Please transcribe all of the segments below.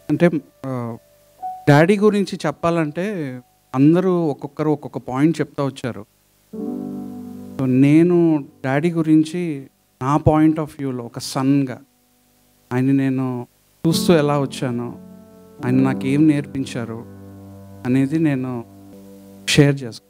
అంటే ఆ, డాడీ గురించి చెప్పాలంటే అందరూ ఒక్కొక్కరు ఒక్కొక్క పాయింట్ చెప్తా వచ్చారు సో నేను డాడీ గురించి నా పాయింట్ ఆఫ్ వ్యూలో ఒక సన్గా ఆయన నేను చూస్తూ ఎలా వచ్చాను ఆయన నాకు ఏం నేర్పించారు అనేది నేను షేర్ చేసుకు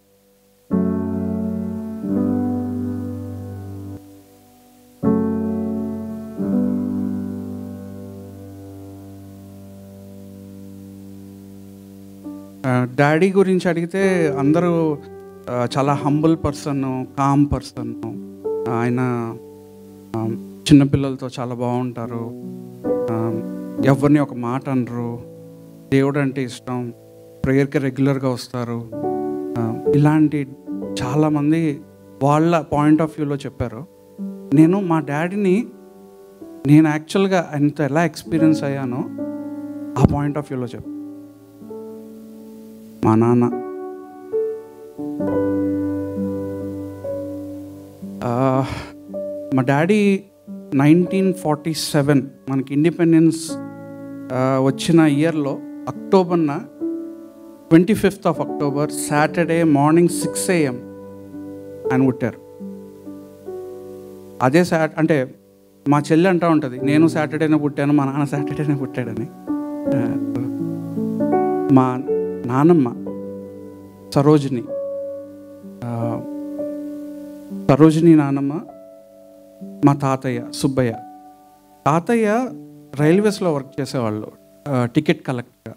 డాడీ గురించి అడిగితే అందరూ ఆ, చాలా హంబుల్ పర్సన్ కామ్ పర్సన్ ఆయన ఆ, చిన్నపిల్లలతో చాలా బాగుంటారు ఆ, ఎవరిని ఒక మాట అనరు దేవుడు అంటే ఇష్టం ప్రేయర్కి రెగ్యులర్గా వస్తారు ఆ, ఇలాంటి చాలామంది వాళ్ళ పాయింట్ ఆఫ్ వ్యూలో చెప్పారు నేను మా డాడీని నేను యాక్చువల్గా ఆయనతో ఎలా ఎక్స్పీరియన్స్ అయ్యానో ఆ పాయింట్ ఆఫ్ వ్యూలో చెప్పాను మా నాన్న ఆ, మా డాడీ నైన్టీన్ ఫార్టీ సెవెన్ మనకి ఇండిపెండెన్స్ ఆ, వచ్చిన ఇయర్లో అక్టోబర్న twenty fifth of October Saturday morning six AM ఆయన పుట్టారు అదే సాట్ అంటే మా చెల్లి అంటూ ఉంటుంది నేను సాటర్డేనే పుట్టాను మా నాన్న సాటర్డేనే పుట్టాడని ఆ, మా నానమ్మ సరోజిని ఆ, సరోజిని నానమ్మ మా తాతయ్య సుబ్బయ్య తాతయ్య రైల్వేస్లో వర్క్ చేసేవాళ్ళు ఆ, టికెట్ కలెక్టర్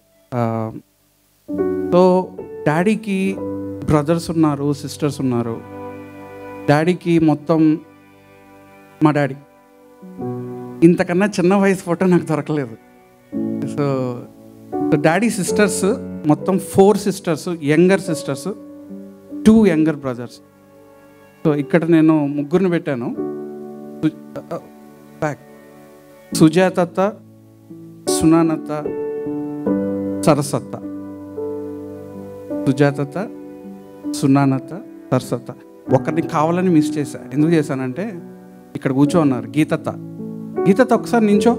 సో డాడీకి బ్రదర్స్ ఉన్నారు సిస్టర్స్ ఉన్నారు డాడీకి మొత్తం మా డాడీ ఇంతకన్నా చిన్న వయసు ఫోటో నాకు దొరకలేదు సో సో డాడీ సిస్టర్స్ మొత్తం four sisters younger sisters two younger brothers so ఇక్కడ నేను ముగ్గురిని పెట్టాను బ్యాక్ సుజాతత సునానత సరసత్త సుజాతత సునానత సరసత్త ఒకరిని కావాలని మిస్ చేశా ఎందుకు చేశానంటే ఇక్కడ కూర్చో ఉన్నారు గీతత గీతత ఒకసారి నించో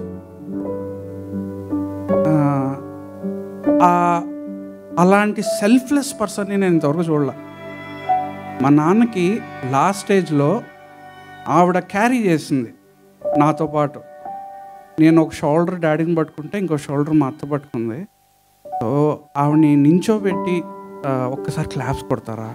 ఆ, ఆ అలాంటి సెల్ఫ్లెస్ పర్సన్ని నేను ఇంతవరకు చూడలే మా నాన్నకి లాస్ట్ స్టేజ్లో ఆవిడ క్యారీ చేసింది నాతో పాటు నేను ఒక షోల్డర్ డాడీని పట్టుకుంటే ఇంకో షోల్డర్ మా అత్త పట్టుకుంది సో ఆవిడని నించోబెట్టి ఆ, ఒక్కసారి క్లాప్స్ కొడతారా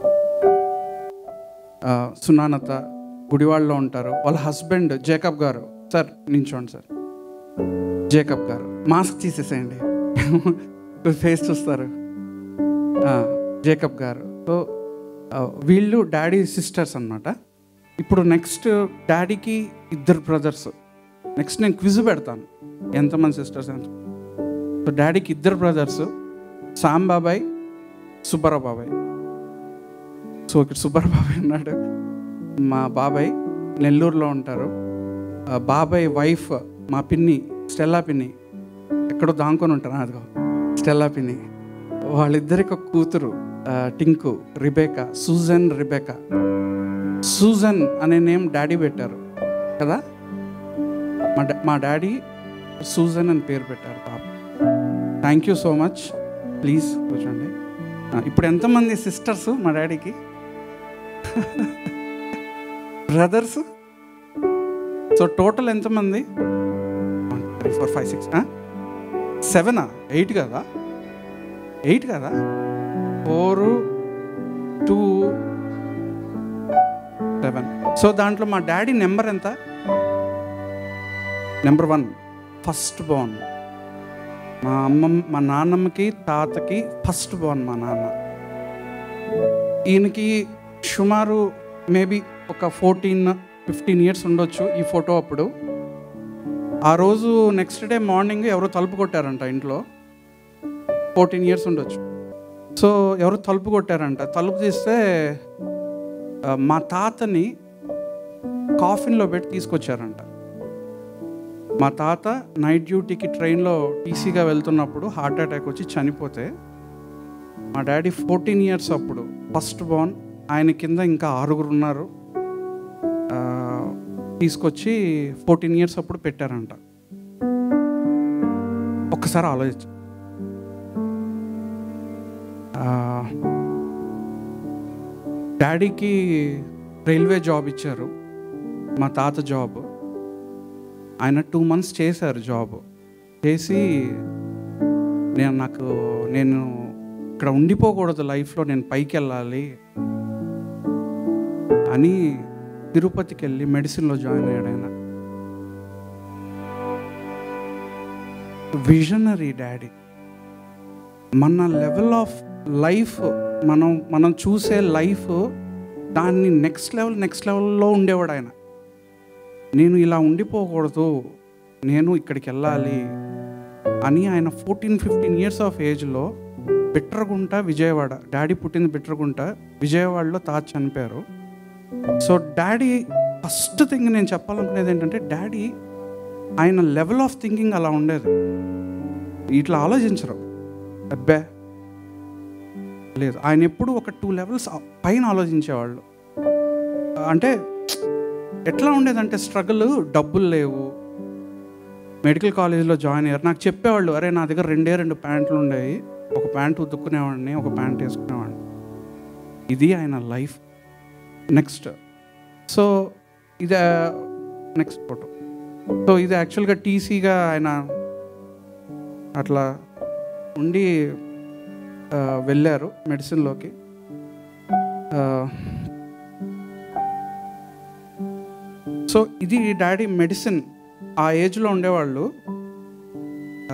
ఆ, సునానత గుడివాడలో ఉంటారు వాళ్ళ హస్బెండ్ జేకబ్ గారు సార్ నించోండి సార్ జేకబ్ గారు మాస్క్ తీసేసేయండి ఫేస్ చూస్తారు ఆ, జేకబ్ గారు సో ఆ, వీళ్ళు డాడీ సిస్టర్స్ అన్నమాట ఇప్పుడు నెక్స్ట్ డాడీకి ఇద్దరు బ్రదర్స్ నెక్స్ట్ నేను క్విజ్ పెడతాను ఎంతమంది సిస్టర్స్ ఎంత సో డాడీకి ఇద్దరు బ్రదర్స్ సామ్ బాబాయ్ సుబ్బారావు బాబాయ్ సో ఇక్కడ సుబ్బారావు బాబాయ్ ఉన్నాడు మా బాబాయ్ నెల్లూరులో ఉంటారు ఆ బాబాయ్ వైఫ్ మా పిన్ని స్టెల్లా పిన్ని ఎక్కడో దాంకొని ఉంటారు అదిగో స్టెల్లా పిన్ని వాళ్ళిద్దరికి ఒక కూతురు ఆ, Tinku Rebecca Susan Rebecca Susan అనే నేమ్ డాడీ పెట్టారు కదా మా డా- మా డాడీ సూజన్ అని పేరు పెట్టారు పాప thank you so much please కూర్చోండి ఆ, ఇప్పుడు ఎంతమంది సిస్టర్స్ మా డాడీకి బ్రదర్స్ సో టోటల్ ఎంతమంది one three four five six సెవెనా ఎయిట్ కదా ఎయిట్ కదా ఫోర్ టూ సెవెన్ సో దాంట్లో మా డాడీ నెంబర్ ఎంత నెంబర్ వన్ ఫస్ట్ బోర్న్ మా అమ్మమ్మ మా నాన్నమ్మకి తాతకి ఫస్ట్ బోర్న్ మా నాన్న ఈయనకి సుమారు మేబీ ఒక ఫోర్టీన్ ఫిఫ్టీన్ ఇయర్స్ ఉండొచ్చు ఈ ఫోటో అప్పుడు ఆ రోజు నెక్స్ట్ డే మార్నింగ్ ఎవరో తలుపు కొట్టారంట ఇంట్లో ఫోర్టీన్ ఇయర్స్ ఉండొచ్చు సో ఎవరు తలుపు కొట్టారంట తలుపు తీస్తే ఆ, మా తాతని కాఫిన్లో పెట్టి తీసుకొచ్చారంట మా తాత నైట్ డ్యూటీకి ట్రైన్లో టీసీగా వెళ్తున్నప్పుడు హార్ట్ అటాక్ వచ్చి చనిపోతే మా డాడీ ఫోర్టీన్ ఇయర్స్ అప్పుడు ఫస్ట్ బోర్న్ ఆయన కింద ఇంకా ఆరుగురు ఉన్నారు ఆ, తీసుకొచ్చి ఫోర్టీన్ ఇయర్స్ అప్పుడు పెట్టారంట ఒక్కసారి ఆలోచించు ఆ, డాడీకి రైల్వే జాబ్ ఇచ్చారు మా తాత జాబ్ ఆయన టూ మంత్స్ చేశారు జాబ్ చేసి నేను నాకు నేను ఇక్కడ ఉండిపోకూడదు లైఫ్లో నేను పైకి వెళ్ళాలి అని తిరుపతికి వెళ్ళి మెడిసిన్లో జాయిన్ అయ్యాడు ఆయన విజనరీ డాడీ మన లెవెల్ ఆఫ్ లైఫ్ మనం మనం చూసే లైఫ్ దాన్ని నెక్స్ట్ లెవెల్ నెక్స్ట్ లెవెల్లో ఉండేవాడు ఆయన నేను ఇలా ఉండిపోకూడదు నేను ఇక్కడికి వెళ్ళాలి అని ఆయన ఫోర్టీన్ ఫిఫ్టీన్ ఇయర్స్ ఆఫ్ ఏజ్లో బిట్రగుంట విజయవాడ డాడీ పుట్టింది బిట్రగుంట విజయవాడలో తాత చనిపోయారు సో డాడీ ఫస్ట్ థింగ్ నేను చెప్పాలనుకునేది ఏంటంటే డాడీ ఆయన లెవెల్ ఆఫ్ థింకింగ్ అలా ఉండేది ఇట్లా ఆలోచించరు అబ్బే లేదు ఆయన ఎప్పుడు ఒక టూ లెవెల్స్ పైన ఆలోచించేవాళ్ళు అంటే ఎట్లా ఉండేదంటే స్ట్రగుల్ డబ్బులు లేవు మెడికల్ కాలేజ్లో జాయిన్ అయ్యారు నాకు చెప్పేవాళ్ళు అరే నా దగ్గర రెండే రెండు ప్యాంట్లు ఉండేవి ఒక ప్యాంట్ ఉతుక్కునేవాడిని ఒక ప్యాంట్ వేసుకునేవాడిని ఇది ఆయన లైఫ్ నెక్స్ట్ సో ఇది నెక్స్ట్ ఫోటో సో ఇది యాక్చువల్గా టీసీగా ఆయన అట్లా ఉండి ఆ, వెళ్ళారు మెడిసిన్లోకి ఆ, సో ఇది డాడీ మెడిసిన్ ఆ ఏజ్లో ఉండేవాళ్ళు ఆ,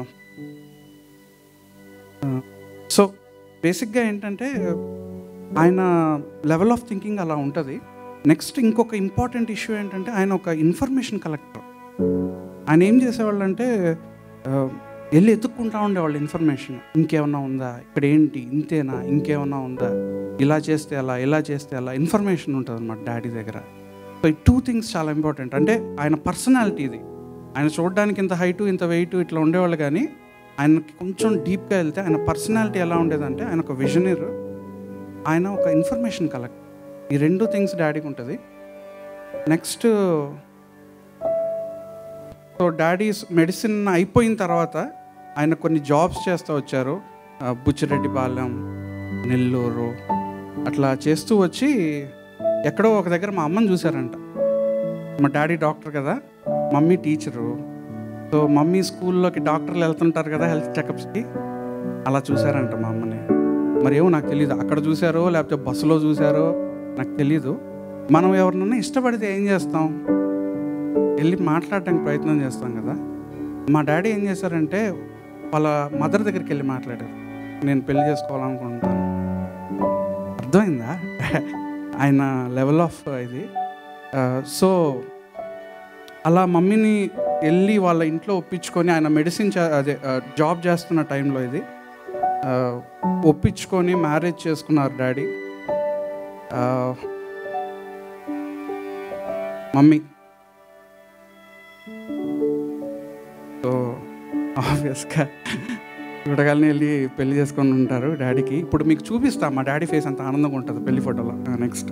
ఆ, సో బేసిక్గా ఏంటంటే ఆయన లెవెల్ ఆఫ్ థింకింగ్ అలా ఉంటుంది నెక్స్ట్ ఇంకొక ఇంపార్టెంట్ ఇష్యూ ఏంటంటే ఆయన ఒక ఇన్ఫర్మేషన్ కలెక్టర్ ఆయన ఏం చేసేవాళ్ళు అంటే ఆ, వెళ్ళి ఎత్తుక్కుంటా ఉండేవాళ్ళు ఇన్ఫర్మేషన్ ఇంకేమన్నా ఉందా ఇక్కడ ఏంటి ఇంతేనా ఇంకేమన్నా ఉందా ఇలా చేస్తే అలా ఇలా చేస్తే అలా ఇన్ఫర్మేషన్ ఉంటుంది అన్నమాట డాడీ దగ్గర సో ఈ టూ థింగ్స్ చాలా ఇంపార్టెంట్ అంటే ఆయన పర్సనాలిటీ ఇది ఆయన చూడడానికి ఇంత హైటు ఇంత వెయిట్ ఇట్లా ఉండేవాళ్ళు కానీ ఆయనకి కొంచెం డీప్గా వెళ్తే ఆయన పర్సనాలిటీ ఎలా ఉండేదంటే ఆయన ఒక విజనర్ ఆయన ఒక ఇన్ఫర్మేషన్ కలెక్ట్ ఈ రెండు థింగ్స్ డాడీకి ఉంటుంది నెక్స్ట్ సో డాడీస్ మెడిసిన్ అయిపోయిన తర్వాత ఆయన కొన్ని జాబ్స్ చేస్తూ వచ్చారు ఆ, బుచ్చిరెడ్డిపాలెం నెల్లూరు అట్లా చేస్తూ వచ్చి ఎక్కడో ఒక దగ్గర మా అమ్మని చూశారంట మా డాడీ డాక్టర్ కదా మమ్మీ టీచరు సో మమ్మీ స్కూల్లోకి డాక్టర్లు వెళ్తుంటారు కదా హెల్త్ చెకప్స్కి అలా చూశారంట మా అమ్మని మరి ఏమో నాకు తెలియదు అక్కడ చూసారో లేకపోతే బస్సులో చూసారో నాకు తెలీదు మనం ఎవరినన్నా ఇష్టపడితే ఏం చేస్తాం వెళ్ళి మాట్లాడడానికి ప్రయత్నం చేస్తాం కదా మా డాడీ ఏం చేశారంటే వాళ్ళ మదర్ దగ్గరికి వెళ్ళి మాట్లాడారు నేను పెళ్లి చేసుకోవాలనుకుంటున్నాను అర్థమైందా ఆయన లెవెల్ ఆఫ్ ఇది సో అలా మమ్మీని వెళ్ళి వాళ్ళ ఇంట్లో ఒప్పించుకొని ఆయన మెడిసిన్ చే- అదే జాబ్ చేస్తున్న టైంలో ఇది ఆ, ఒప్పించుకొని మ్యారేజ్ చేసుకున్నారు డాడీ ఆ, మమ్మీ సో ఆబ్వియస్గా చూడగానే వెళ్ళి పెళ్లి చేసుకొని ఉంటారు డాడీకి ఇప్పుడు మీకు చూపిస్తా మా డాడీ ఫేస్ అంత ఆనందంగా ఉంటుంది పెళ్లి ఫోటోలో నెక్స్ట్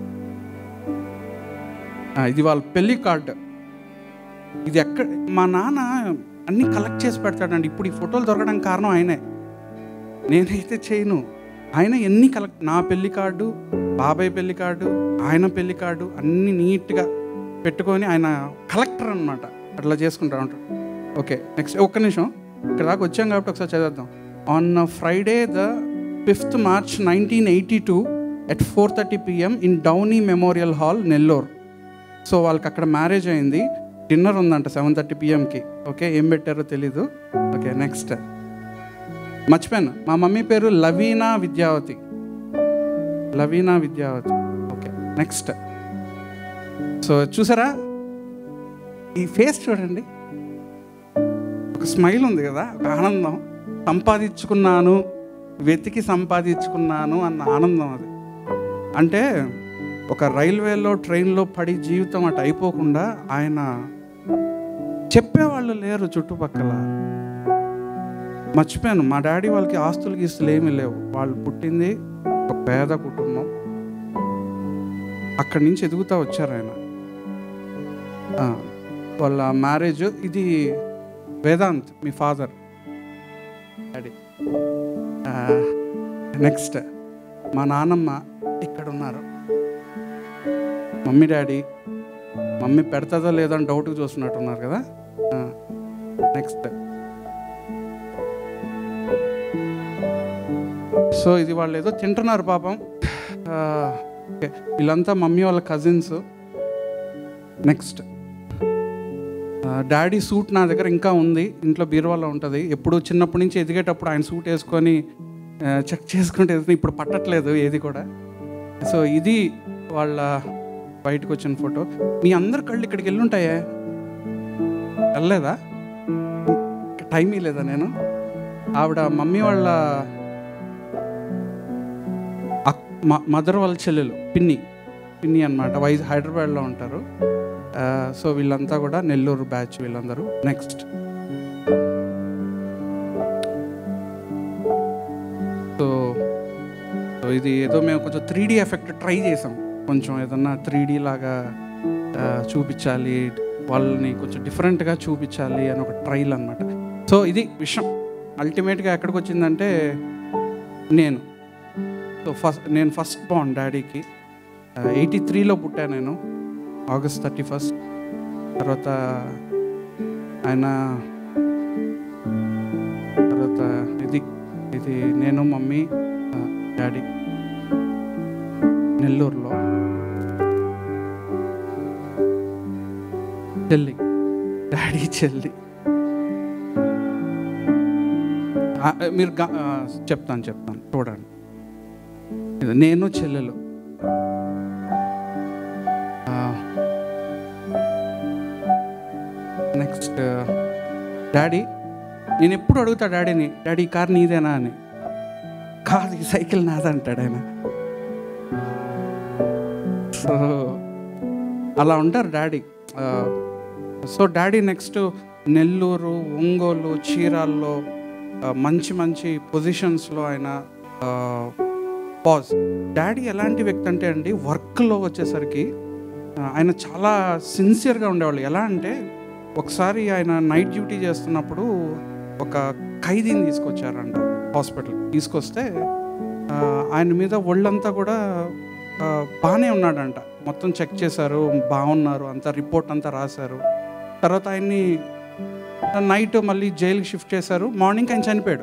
ఇది వాళ్ళ పెళ్లి కార్డు ఇది ఎక్కడ మా నాన్న అన్నీ కలెక్ట్ చేసి పెడతాడండి ఇప్పుడు ఈ ఫోటోలు దొరకడానికి కారణం ఆయనే నేనైతే చేయను ఆయన ఎన్ని కలెక్ట్ నా పెళ్లి కార్డు బాబాయ్ పెళ్లి కార్డు ఆయన పెళ్లి కార్డు అన్ని నీట్గా పెట్టుకొని ఆయన కలెక్టర్ అనమాట అట్లా చేసుకుంటా ఉంటాడు ఓకే నెక్స్ట్ ఒక్క నిమిషం ఇక్కడ దాకా వచ్చాం కాబట్టి ఒకసారి చదివేద్దాం on Friday the fifth March nineteen eighty two at four thirty PM in Downey Memorial Hall Nellore so వాళ్ళకి అక్కడ మ్యారేజ్ అయింది డిన్నర్ ఉందంట సెవెన్ థర్టీ పిఎంకి ఓకే ఏం పెట్టారో తెలీదు ఓకే నెక్స్ట్ మర్చిపోయాను మా మమ్మీ పేరు Lavina Vidyavathi Lavina Vidyavathi okay next so చూసారా ఈ ఫేస్ చూడండి ఒక స్మైల్ ఉంది కదా ఒక ఆనందం సంపాదించుకున్నాను వెతికి సంపాదించుకున్నాను అన్న ఆనందం అది అంటే ఒక రైల్వేలో ట్రైన్లో పడి జీవితం అటు అయిపోకుండా ఆయన చెప్పేవాళ్ళు లేరు చుట్టుపక్కల మర్చిపోయాను మా డాడీ వాళ్ళకి ఆస్తులు గీస్తులు ఏమీ లేవు వాళ్ళు పుట్టింది ఒక పేద కుటుంబం అక్కడి నుంచి ఎదుగుతూ వచ్చారు ఆయన ఆ, వాళ్ళ మ్యారేజ్ ఇది వేదాంత్ మీ ఫాదర్ డాడీ నెక్స్ట్ మా నాన్నమ్మ ఇక్కడ ఉన్నారు మమ్మీ డాడీ మమ్మీ పెడతాదో లేదో అని డౌట్గా చూస్తున్నట్టున్నారు కదా నెక్స్ట్ సో ఇది వాళ్ళు ఏదో తింటున్నారు పాపం ఆ, ఓకే వీళ్ళంతా మమ్మీ వాళ్ళ కజిన్స్ నెక్స్ట్ డాడీ సూట్ నా దగ్గర ఇంకా ఉంది ఇంట్లో బీరువాలో ఉంటుంది ఎప్పుడు చిన్నప్పటి నుంచి ఎదిగేటప్పుడు ఆయన సూట్ వేసుకొని చెక్ చేసుకుంటే వేసుకుని ఇప్పుడు పట్టట్లేదు ఏది కూడా సో ఇది వాళ్ళ బయటకు వచ్చిన ఫోటో మీ అందరి కళ్ళు ఇక్కడికి వెళ్ళి ఉంటాయే వెళ్ళలేదా టైం లేదా నేను ఆవిడ మమ్మీ వాళ్ళ మదర్ వాళ్ళ చెల్లెలు పిన్ని పిన్ని అనమాట వైజ్ హైదరాబాద్లో ఉంటారు ఆ, సో వీళ్ళంతా కూడా నెల్లూరు బ్యాచ్ వీళ్ళందరూ నెక్స్ట్ సో సో ఇది ఏదో మేము కొంచెం త్రీ డీ ఎఫెక్ట్ ట్రై చేసాం కొంచెం ఏదన్నా త్రీ డీ లాగా ఆ, చూపించాలి వాళ్ళని కొంచెం డిఫరెంట్గా చూపించాలి అని ఒక ట్రైల్ అనమాట సో ఇది విషయం అల్టిమేట్గా ఎక్కడికి వచ్చిందంటే నేను సో ఫస్ట్ నేను ఫస్ట్ బాన్ డాడీకి ఎయిటీ త్రీలో పుట్టాను నేను ఆగస్ట్ థర్టీ ఫస్ట్ తర్వాత ఆయన తర్వాత ఇది ఇది నేను మమ్మీ ఆ, డాడీ నెల్లూరులో చెల్లి డాడీ చెల్లి ఆ, మీరు గా- ఆ, చెప్తాను చెప్తాను చూడండి ఇది నేను చెల్లెలు నెక్స్ట్ డాడీ నేను ఎప్పుడు అడుగుతా డాడీని డాడీ ఈ కార్ నీదేనా అని కాదు ఈ సైకిల్ నాదంటాడు ఆయన సో అలా ఉంటారు daddy so daddy next Nellore Ongole చీరాల్లో ఆ, మంచి మంచి పొజిషన్స్లో ఆయన పాజ్ డాడీ ఎలాంటి వ్యక్తి అంటే అండి వర్క్లో వచ్చేసరికి ఆ, ఆయన చాలా సిన్సియర్గా ఉండేవాళ్ళు ఎలా అంటే ఒకసారి ఆయన నైట్ డ్యూటీ చేస్తున్నప్పుడు ఒక ఖైదీని తీసుకొచ్చారంట హాస్పిటల్ తీసుకొస్తే ఆ, ఆయన మీద ఒళ్ళంతా కూడా ఆ, బాగానే ఉన్నాడంట మొత్తం చెక్ చేశారు బాగున్నారు అంతా రిపోర్ట్ అంతా రాశారు తర్వాత ఆయన్ని నైట్ మళ్ళీ జైలుకి షిఫ్ట్ చేశారు మార్నింగ్ ఆయన చనిపోయాడు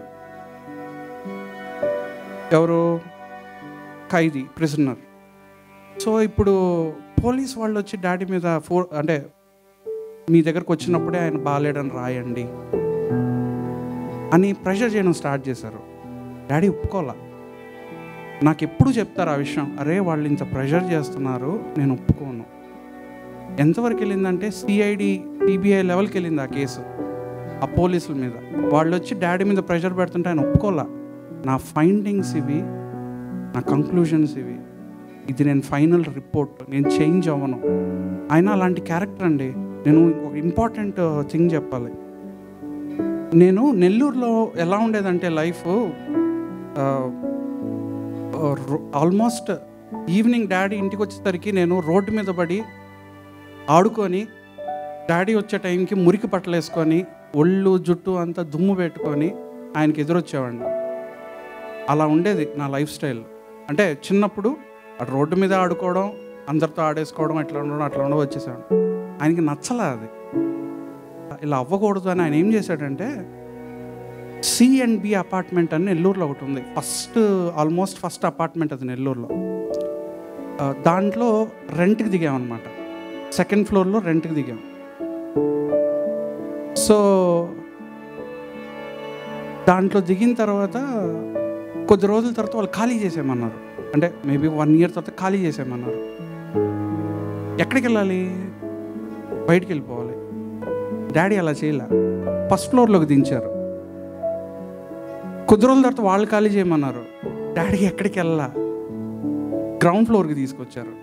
ఎవరు ఖైదీ ప్రిజనర్ సో ఇప్పుడు పోలీస్ వాళ్ళు వచ్చి డాడీ మీద ఫో అంటే మీ దగ్గరకు వచ్చినప్పుడే ఆయన బాగాలేడని రాయండి అని ప్రెషర్ చేయడం స్టార్ట్ చేశారు డాడీ ఒప్పుకోవాలా నాకు ఎప్పుడు చెప్తారు ఆ విషయం అరే వాళ్ళు ఇంత ప్రెషర్ చేస్తున్నారు నేను ఒప్పుకోను ఎంతవరకు వెళ్ళిందంటే సిఐడి సిబిఐ లెవెల్కి వెళ్ళింది ఆ కేసు ఆ పోలీసుల మీద వాళ్ళు వచ్చి డాడీ మీద ప్రెషర్ పెడుతుంటే ఆయన ఒప్పుకోలా నా ఫైండింగ్స్ ఇవి నా కంక్లూషన్స్ ఇవి ఇది నేను ఫైనల్ రిపోర్ట్ నేను చేంజ్ అవ్వను ఆయన అలాంటి క్యారెక్టర్ అండి నేను ఒక ఇంపార్టెంట్ థింగ్ చెప్పాలి నేను నెల్లూరులో ఎలా ఉండేదంటే లైఫ్ ఆల్మోస్ట్ ఈవినింగ్ డాడీ ఇంటికి వచ్చేసరికి నేను రోడ్డు మీద పడి ఆడుకొని డాడీ వచ్చే టైంకి మురికి బట్టలు వేసుకొని ఒళ్ళు జుట్టు అంతా దుమ్ము పెట్టుకొని ఆయనకి ఎదురొచ్చేవాడిని అలా ఉండేది నా లైఫ్ స్టైల్ అంటే చిన్నప్పుడు ఆ రోడ్డు మీద ఆడుకోవడం అందరితో ఆడేసుకోవడం అట్లా ఉండడం అట్లా ఉండడం వచ్చేసాడు ఆయనకి నచ్చలే అది ఇలా అవ్వకూడదు అని ఆయన ఏం చేశాడంటే సి అండ్ బి అపార్ట్మెంట్ అని నెల్లూరులో ఒకటి ఉంది ఫస్ట్ ఆల్మోస్ట్ ఫస్ట్ అపార్ట్మెంట్ అది నెల్లూరులో ఆ, దాంట్లో రెంట్కి దిగామన్నమాట సెకండ్ ఫ్లోర్లో రెంట్కి దిగాం సో దాంట్లో దిగిన తర్వాత కొద్ది రోజుల తర్వాత వాళ్ళు ఖాళీ చేసేయమన్నారు అంటే మేబీ వన్ ఇయర్ తర్వాత ఖాళీ చేసేయమన్నారు ఎక్కడికి వెళ్ళాలి బయటికి వెళ్ళిపోవాలి డాడీ అలా చేయలే ఫస్ట్ ఫ్లోర్లోకి దించారు కొద్ది రోజుల తర్వాత వాళ్ళు ఖాళీ చేయమన్నారు డాడీ ఎక్కడికి వెళ్ళాల గ్రౌండ్ ఫ్లోర్కి తీసుకొచ్చారు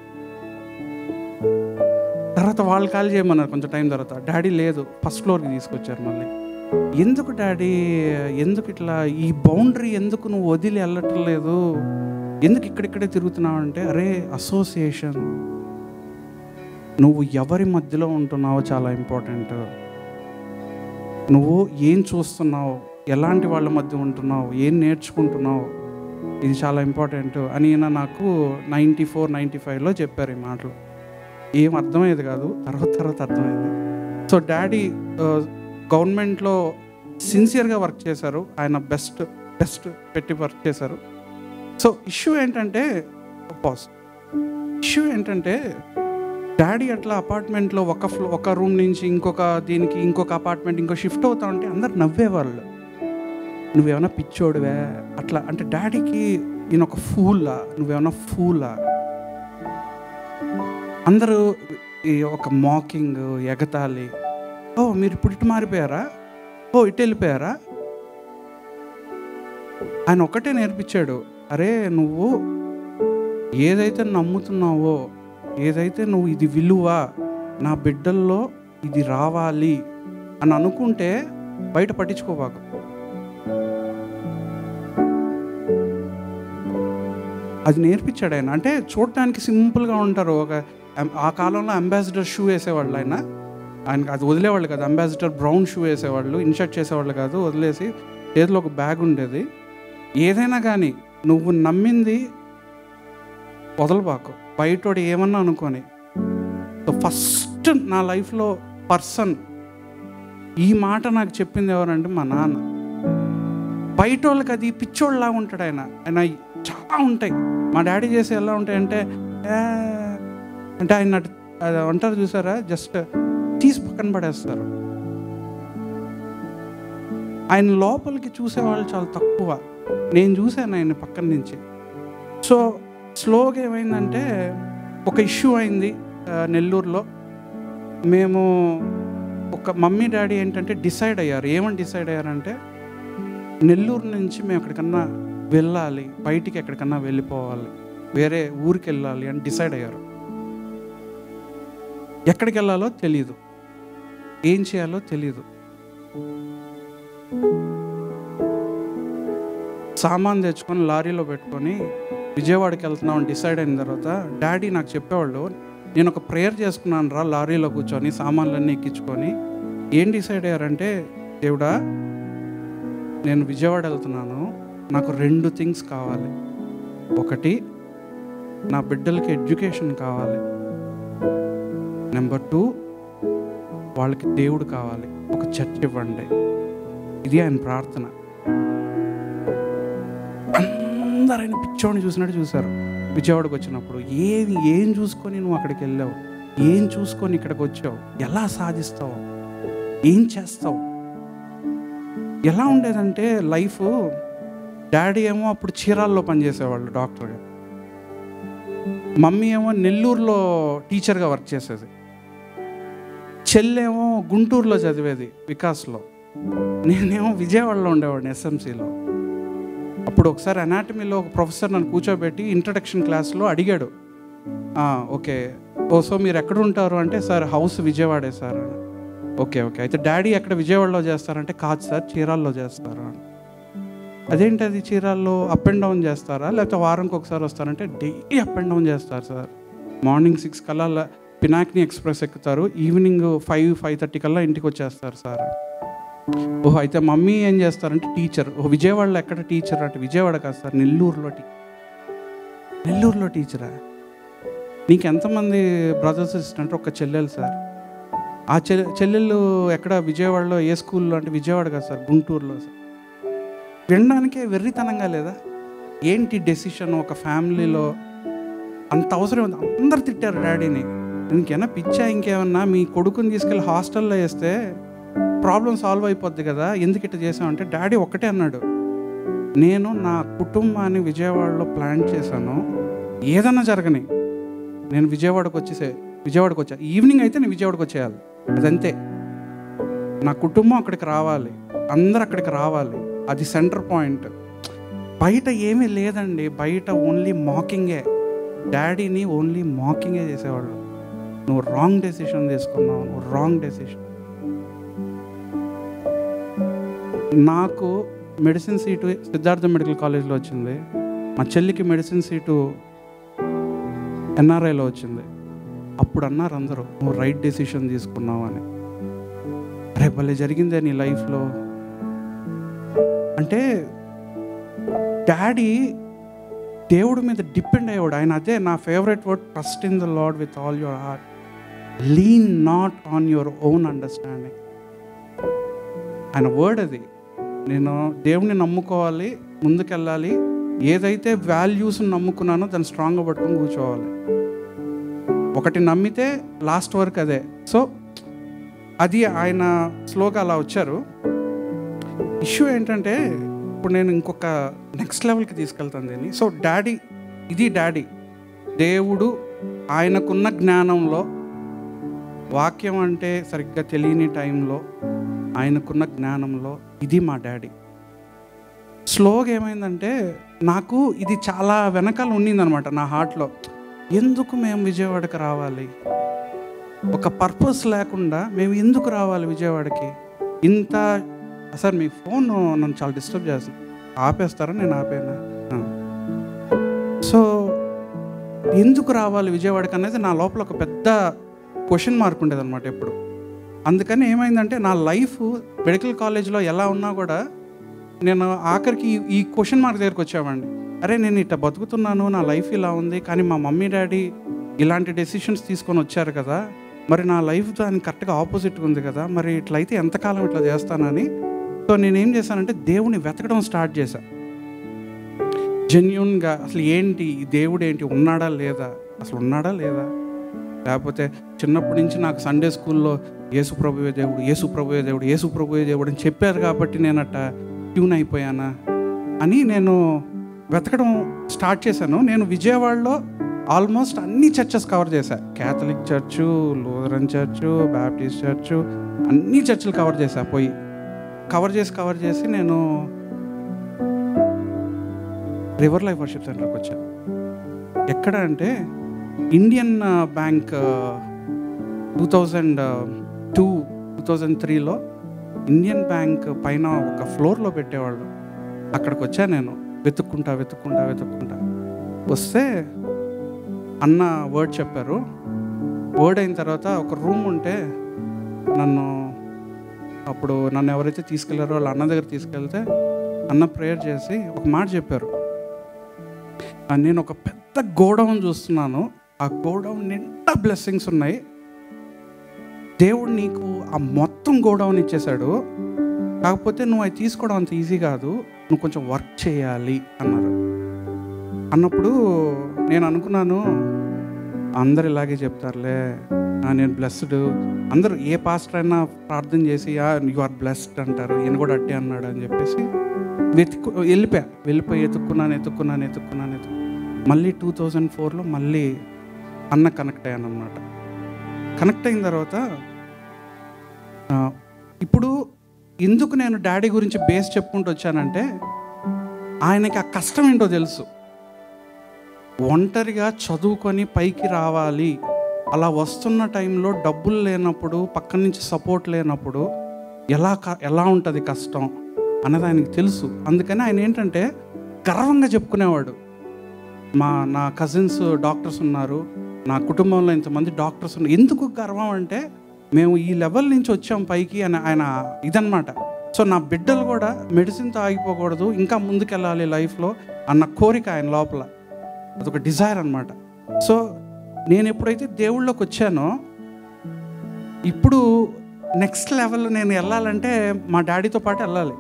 తర్వాత వాళ్ళు ఖాళీ చేయమన్నారు కొంచెం టైం తర్వాత డాడీ లేదు ఫస్ట్ ఫ్లోర్కి తీసుకొచ్చారు మళ్ళీ ఎందుకు డాడీ ఎందుకు ఇట్లా ఈ బౌండరీ ఎందుకు నువ్వు వదిలి వెళ్ళటం లేదు ఎందుకు ఇక్కడిక్కడే తిరుగుతున్నావు అంటే అరే అసోసియేషన్ నువ్వు ఎవరి మధ్యలో ఉంటున్నావో చాలా ఇంపార్టెంట్ నువ్వు ఏం చూస్తున్నావు ఎలాంటి వాళ్ళ మధ్య ఉంటున్నావు ఏం నేర్చుకుంటున్నావు ఇది చాలా ఇంపార్టెంట్ అని ఈయన నాకు నైంటీ ఫోర్ నైంటీ ఫైవ్లో చెప్పారు ఈ మాటలు ఏం అర్థమయ్యేది కాదు తర్వాత తర్వాత అర్థమైంది సో డాడీ గవర్నమెంట్లో సిన్సియర్గా వర్క్ చేశారు ఆయన బెస్ట్ బెస్ట్ పెట్టి వర్క్ చేశారు సో ఇష్యూ ఏంటంటే పాస్ ఇష్యూ ఏంటంటే డాడీ అట్లా అపార్ట్మెంట్లో ఒక ఫ్లో ఒక రూమ్ నుంచి ఇంకొక దీనికి ఇంకొక అపార్ట్మెంట్ ఇంకో షిఫ్ట్ అవుతా ఉంటే అందరు నవ్వేవాళ్ళు నువ్వేమైనా పిచ్చోడివే అట్లా అంటే డాడీకి ఈయన ఒక ఫూలా నువ్వేమైనా ఫూలా అందరూ ఈ ఒక మాకింగ్ ఎగతాళి ఓ మీరు ఇప్పుడు ఇటు మారిపోయారా ఓ ఇటు వెళ్ళిపోయారా ఆయన ఒకటే నేర్పించాడు అరే నువ్వు ఏదైతే నమ్ముతున్నావో ఏదైతే నువ్వు ఇది విలువ నా బిడ్డల్లో ఇది రావాలి అని అనుకుంటే బయట పట్టించుకోబాకు అది నేర్పించాడు ఆయన అంటే చూడటానికి సింపుల్గా ఉంటారు ఒక ఆ కాలంలో అంబాసిడర్ షూ వేసేవాళ్ళు ఆయన ఆయనకి అది వదిలేవాళ్ళు కాదు అంబాసిడర్ బ్రౌన్ షూ వేసేవాళ్ళు ఇన్షర్ట్ చేసేవాళ్ళు కాదు వదిలేసి చేతిలో ఒక బ్యాగ్ ఉండేది ఏదైనా కానీ నువ్వు నమ్మింది వదలబాకు బయటోడు ఏమన్నా అనుకొని సో ఫస్ట్ నా లైఫ్లో పర్సన్ ఈ మాట నాకు చెప్పింది ఎవరంటే మా నాన్న బయట వాళ్ళకి అది పిచ్చోళ్ళలా ఉంటాడు ఆయన ఆయన చాలా ఉంటాయి మా డాడీ చేసి ఎలా ఉంటాయంటే "ఏ" అంటే ఆయన అటు- అది అంటారు చూసారా జస్ట్ తీసి పక్కన పడేస్తారు ఆయన లోపలికి చూసేవాళ్ళు చాలా తక్కువ నేను చూశాను ఆయన పక్కన నుంచి సో స్లోగా ఏమైందంటే ఒక ఇష్యూ అయింది ఆ, నెల్లూరులో మేము ఒక మమ్మీ డాడీ ఏంటంటే డిసైడ్ అయ్యారు ఏమని డిసైడ్ అయ్యారంటే నెల్లూరు నుంచి మేము ఎక్కడికన్నా వెళ్ళాలి బయటికి ఎక్కడికన్నా వెళ్ళిపోవాలి వేరే ఊరికి వెళ్ళాలి అని డిసైడ్ అయ్యారు ఎక్కడికి వెళ్ళాలో తెలియదు ఏం చేయాలో తెలియదు సామాన్ తెచ్చుకొని లారీలో పెట్టుకొని విజయవాడకి వెళ్తున్నాం డిసైడ్ అయిన తర్వాత డాడీ నాకు చెప్పేవాళ్ళు నేను ఒక ప్రేయర్ చేసుకున్నాను రా లారీలో కూర్చొని సామాన్లన్నీ ఎక్కించుకొని ఏం డిసైడ్ అయ్యారంటే దేవుడా నేను విజయవాడ వెళ్తున్నాను నాకు రెండు థింగ్స్ కావాలి ఒకటి నా బిడ్డలకి ఎడ్యుకేషన్ కావాలి నెంబర్ టూ వాళ్ళకి దేవుడు కావాలి ఒక చర్చ్ ఇవ్వండి ఇది ఆయన ప్రార్థన అందరు ఆయన పిచ్చోడిని చూసినట్టు చూశారు విజయవాడకు వచ్చినప్పుడు ఏది ఏం చూసుకొని నువ్వు అక్కడికి వెళ్ళావు ఏం చూసుకొని ఇక్కడికి వచ్చావు ఎలా సాధిస్తావు ఏం చేస్తావు ఎలా ఉండేదంటే లైఫ్ డాడీ ఏమో అప్పుడు చీరాల్లో పనిచేసేవాళ్ళు డాక్టర్గా మమ్మీ ఏమో నెల్లూరులో టీచర్గా వర్క్ చేసేది చెల్లేమో గుంటూరులో చదివేది వికాస్లో నేనేమో విజయవాడలో ఉండేవాడిని ఎస్ఎంసీలో అప్పుడు ఒకసారి అనాటమీలో ఒక ప్రొఫెసర్ నన్ను కూర్చోబెట్టి ఇంట్రడక్షన్ క్లాస్లో అడిగాడు "ఆ, ఓకే ఓ సో మీరు ఎక్కడ ఉంటారు అంటే సార్ హౌస్ విజయవాడే సార్ ఓకే ఓకే అయితే డాడీ ఎక్కడ విజయవాడలో చేస్తారంటే కాదు సార్ చీరాల్లో చేస్తారు అదేంటి అది చీరాల్లో అప్ అండ్ డౌన్ చేస్తారా లేకపోతే వారంకి ఒకసారి వస్తారంటే డైలీ అప్ అండ్ డౌన్ చేస్తారు సార్ మార్నింగ్ సిక్స్ కల్లా ల- పినాకిని ఎక్స్ప్రెస్ ఎక్కుతారు ఈవినింగ్ ఫైవ్ ఫైవ్ థర్టీ కల్లా ఇంటికి వచ్చేస్తారు సార్ ఓహో అయితే మమ్మీ ఏం చేస్తారంటే టీచర్ ఓ విజయవాడలో ఎక్కడ టీచర్ అంటే విజయవాడ కాదు సార్ నెల్లూరులో టీ నెల్లూరులో టీచరా నీకు ఎంతమంది బ్రదర్స్ సిస్టర్ అంటే ఒక చెల్లెలు సార్ ఆ చెల్లె చెల్లెళ్ళు ఎక్కడ విజయవాడలో ఏ స్కూల్లో అంటే విజయవాడ కాదు సార్ గుంటూరులో సార్ వినడానికే వెర్రితనంగా లేదా ఏంటి డెసిషన్ ఒక ఫ్యామిలీలో అంత అవసరం ఉంది అందరు తిట్టారు డాడీని ఇంకేనా పిచ్చా ఇంకేమన్నా మీ కొడుకుని తీసుకెళ్ళి హాస్టల్లో వేస్తే ప్రాబ్లం సాల్వ్ అయిపోద్ది కదా ఎందుకు ఇట్లా చేసామంటే డాడీ ఒక్కటే అన్నాడు నేను నా కుటుంబాన్ని విజయవాడలో ప్లాన్ చేశాను ఏదన్నా జరగని నేను విజయవాడకు వచ్చేసే విజయవాడకు వచ్చా ఈవినింగ్ అయితే నేను విజయవాడకు వచ్చేయాలి అదంతే నా కుటుంబం అక్కడికి రావాలి అందరు అక్కడికి రావాలి అది సెంటర్ పాయింట్ బయట ఏమీ లేదండి బయట ఓన్లీ మాకింగే డాడీని ఓన్లీ మాకింగే చేసేవాళ్ళు నువ్వు రాంగ్ డెసిషన్ తీసుకున్నావు నువ్వు రాంగ్ డెసిషన్ నాకు మెడిసిన్ సీటు సిద్ధార్థ మెడికల్ కాలేజ్లో వచ్చింది మా చెల్లికి మెడిసిన్ సీటు ఎన్ఆర్ఐలో వచ్చింది అప్పుడు అన్నారు అందరూ నువ్వు రైట్ డెసిషన్ తీసుకున్నావు అని రే భలే జరిగిందే నీ లైఫ్లో అంటే డాడీ దేవుడి మీద డిపెండ్ అయ్యేవాడు ఆయన అదే నా favourite word trust in the lord with all your heart lean not on your own understanding ఆయన వర్డ్ అది నేను దేవుని నమ్ముకోవాలి ముందుకెళ్ళాలి ఏదైతే వాల్యూస్ నమ్ముకున్నానో దాన్ని స్ట్రాంగ్గా పట్టుకొని కూర్చోవాలి ఒకటి నమ్మితే లాస్ట్ వరకు అదే సో అది ఆయన స్లోగా అలా వచ్చారు ఇష్యూ ఏంటంటే ఇప్పుడు నేను ఇంకొక నెక్స్ట్ లెవెల్కి తీసుకెళ్తాను దీన్ని సో డాడీ ఇది డాడీ దేవుడు ఆయనకున్న జ్ఞానంలో వాక్యం అంటే సరిగ్గా తెలియని టైంలో ఆయనకున్న జ్ఞానంలో ఇది మా డాడీ స్లోగా ఏమైందంటే నాకు ఇది చాలా వెనకాల ఉండిందనమాట నా హార్ట్లో ఎందుకు మేము విజయవాడకి రావాలి ఒక పర్పస్ లేకుండా మేము ఎందుకు రావాలి విజయవాడకి ఇంత సార్ మీ ఫోన్ నన్ను చాలా డిస్టర్బ్ చేస్తుంది ఆపేస్తారా నేను ఆపేనా ఆ. సో ఎందుకు రావాలి విజయవాడకి అనేది నా లోపల ఒక పెద్ద క్వశ్చన్ మార్క్ ఉండేది అనమాట ఎప్పుడు అందుకని ఏమైందంటే నా లైఫ్ మెడికల్ కాలేజ్లో ఎలా ఉన్నా కూడా నేను ఆఖరికి ఈ- ఈ క్వశ్చన్ మార్క్ దగ్గరికి వచ్చామండి అరే నేను ఇట్లా బతుకుతున్నాను నా లైఫ్ ఇలా ఉంది కానీ మా మమ్మీ డాడీ ఇలాంటి డెసిషన్స్ తీసుకొని వచ్చారు కదా మరి నా లైఫ్ దానికి కరెక్ట్గా ఆపోజిట్గా ఉంది కదా మరి ఇట్లయితే ఎంతకాలం ఇట్లా చేస్తానని సో నేనేం చేశానంటే దేవుని వెతకడం స్టార్ట్ చేశా జెన్యున్గా అసలు ఏంటి ఈ దేవుడు ఏంటి ఉన్నాడా లేదా అసలు ఉన్నాడా లేదా లేకపోతే చిన్నప్పటి నుంచి నాకు సండే స్కూల్లో యేసు ప్రభువే దేవుడు యేసు ప్రభువే దేవుడు యేసు ప్రభువే దేవుడు అని చెప్పారు కాబట్టి నేను అట్ట ట్యూన్ అయిపోయానా అని నేను వెతకడం స్టార్ట్ చేశాను నేను విజయవాడలో ఆల్మోస్ట్ అన్ని చర్చెస్ కవర్ చేశాను Catholic church Lutheran church Baptist church అన్ని చర్చిలు కవర్ చేశా పోయి కవర్ చేసి కవర్ చేసి నేను రివర్ లైఫ్ వర్షిప్ సెంటర్కి వచ్చాను ఎక్కడ అంటే Indian bank two thousand two two thousand త్రీలో ఇండియన్ బ్యాంక్ పైన ఒక ఫ్లోర్లో పెట్టేవాళ్ళు అక్కడికి వచ్చా నేను వెతుక్కుంటా వెతుక్కుంటా వెతుక్కుంటా వస్తే అన్న వర్డ్ చెప్పారు వర్డ్ అయిన తర్వాత ఒక రూమ్ ఉంటే నన్ను అప్పుడు నన్ను ఎవరైతే తీసుకెళ్లారో వాళ్ళ అన్న దగ్గర తీసుకెళ్తే అన్న ప్రేయర్ చేసి ఒక మాట చెప్పారు ఆ, నేను ఒక పెద్ద గోడౌన్ చూస్తున్నాను ఆ గోడౌన్ నిండా బ్లెస్సింగ్స్ ఉన్నాయి దేవుడు నీకు ఆ మొత్తం గోడౌన్ ఇచ్చేశాడు కాకపోతే నువ్వు అవి తీసుకోవడం అంత ఈజీ కాదు నువ్వు కొంచెం వర్క్ చేయాలి అన్నారు అన్నప్పుడు నేను అనుకున్నాను అందరు ఇలాగే చెప్తారులే ఆ, నేను బ్లెస్డ్ అందరూ ఏ పాస్టర్ అయినా ప్రార్థన చేసి యు ఆర్ బ్లెస్డ్ అంటారు ఈయన కూడా అట్టే అన్నాడు అని చెప్పేసి వెతుక్కు వెళ్ళిపోయా వెళ్ళిపోయి ఎత్తుక్కున్నాను ఎత్తుక్కున్నాను ఎత్తుక్కున్నాను ఎత్తుకు మళ్ళీ టూ థౌజండ్ ఫోర్లో మళ్ళీ అన్న కనెక్ట్ అయ్యాను అనమాట కనెక్ట్ అయిన తర్వాత ఆ, ఇప్పుడు ఎందుకు నేను డాడీ గురించి బేస్ చెప్పుకుంటూ వచ్చానంటే ఆయనకి ఆ కష్టం ఏంటో తెలుసు ఒంటరిగా చదువుకొని పైకి రావాలి అలా వస్తున్న టైంలో డబ్బులు లేనప్పుడు పక్క నుంచి సపోర్ట్ లేనప్పుడు ఎలా క- ఎలా ఉంటుంది కష్టం అన్నది ఆయనకి తెలుసు అందుకని ఆయన ఏంటంటే గర్వంగా చెప్పుకునేవాడు మా నా కజిన్స్ డాక్టర్స్ ఉన్నారు నా కుటుంబంలో ఇంతమంది డాక్టర్స్ ఉన్నారు ఎందుకు గర్వం అంటే మేము ఈ లెవెల్ నుంచి వచ్చాం పైకి అని ఆయన ఇదనమాట సో నా బిడ్డలు కూడా మెడిసిన్తో ఆగిపోకూడదు ఇంకా ముందుకెళ్ళాలి లైఫ్లో అన్న కోరిక ఆయన లోపల అదొక డిజైర్ అనమాట సో నేను ఎప్పుడైతే దేవుళ్ళలోకి వచ్చానో ఇప్పుడు నెక్స్ట్ లెవెల్ నేను వెళ్ళాలంటే మా డాడీతో పాటు వెళ్ళాలి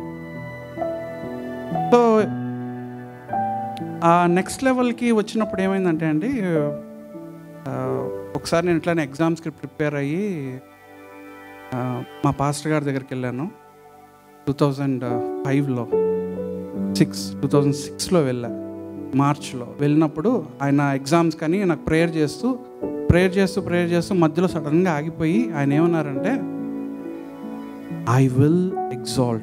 సో ఆ నెక్స్ట్ లెవెల్కి వచ్చినప్పుడు ఏమైందంటే అండి ఆ, ఒకసారి నేను ఇట్లానే ఎగ్జామ్స్కి ప్రిపేర్ అయ్యి ఆ, మా పాస్టర్ గారి దగ్గరికి వెళ్ళాను టూ థౌజండ్ ఫైవ్లో సిక్స్ టూ థౌజండ్ సిక్స్లో వెళ్ళా మార్చ్లో వెళ్ళినప్పుడు ఆయన ఎగ్జామ్స్ కానీ నాకు ప్రేయర్ చేస్తూ ప్రేయర్ చేస్తూ ప్రేయర్ చేస్తూ మధ్యలో సడన్గా ఆగిపోయి ఆయన ఏమన్నారంటే I will exalt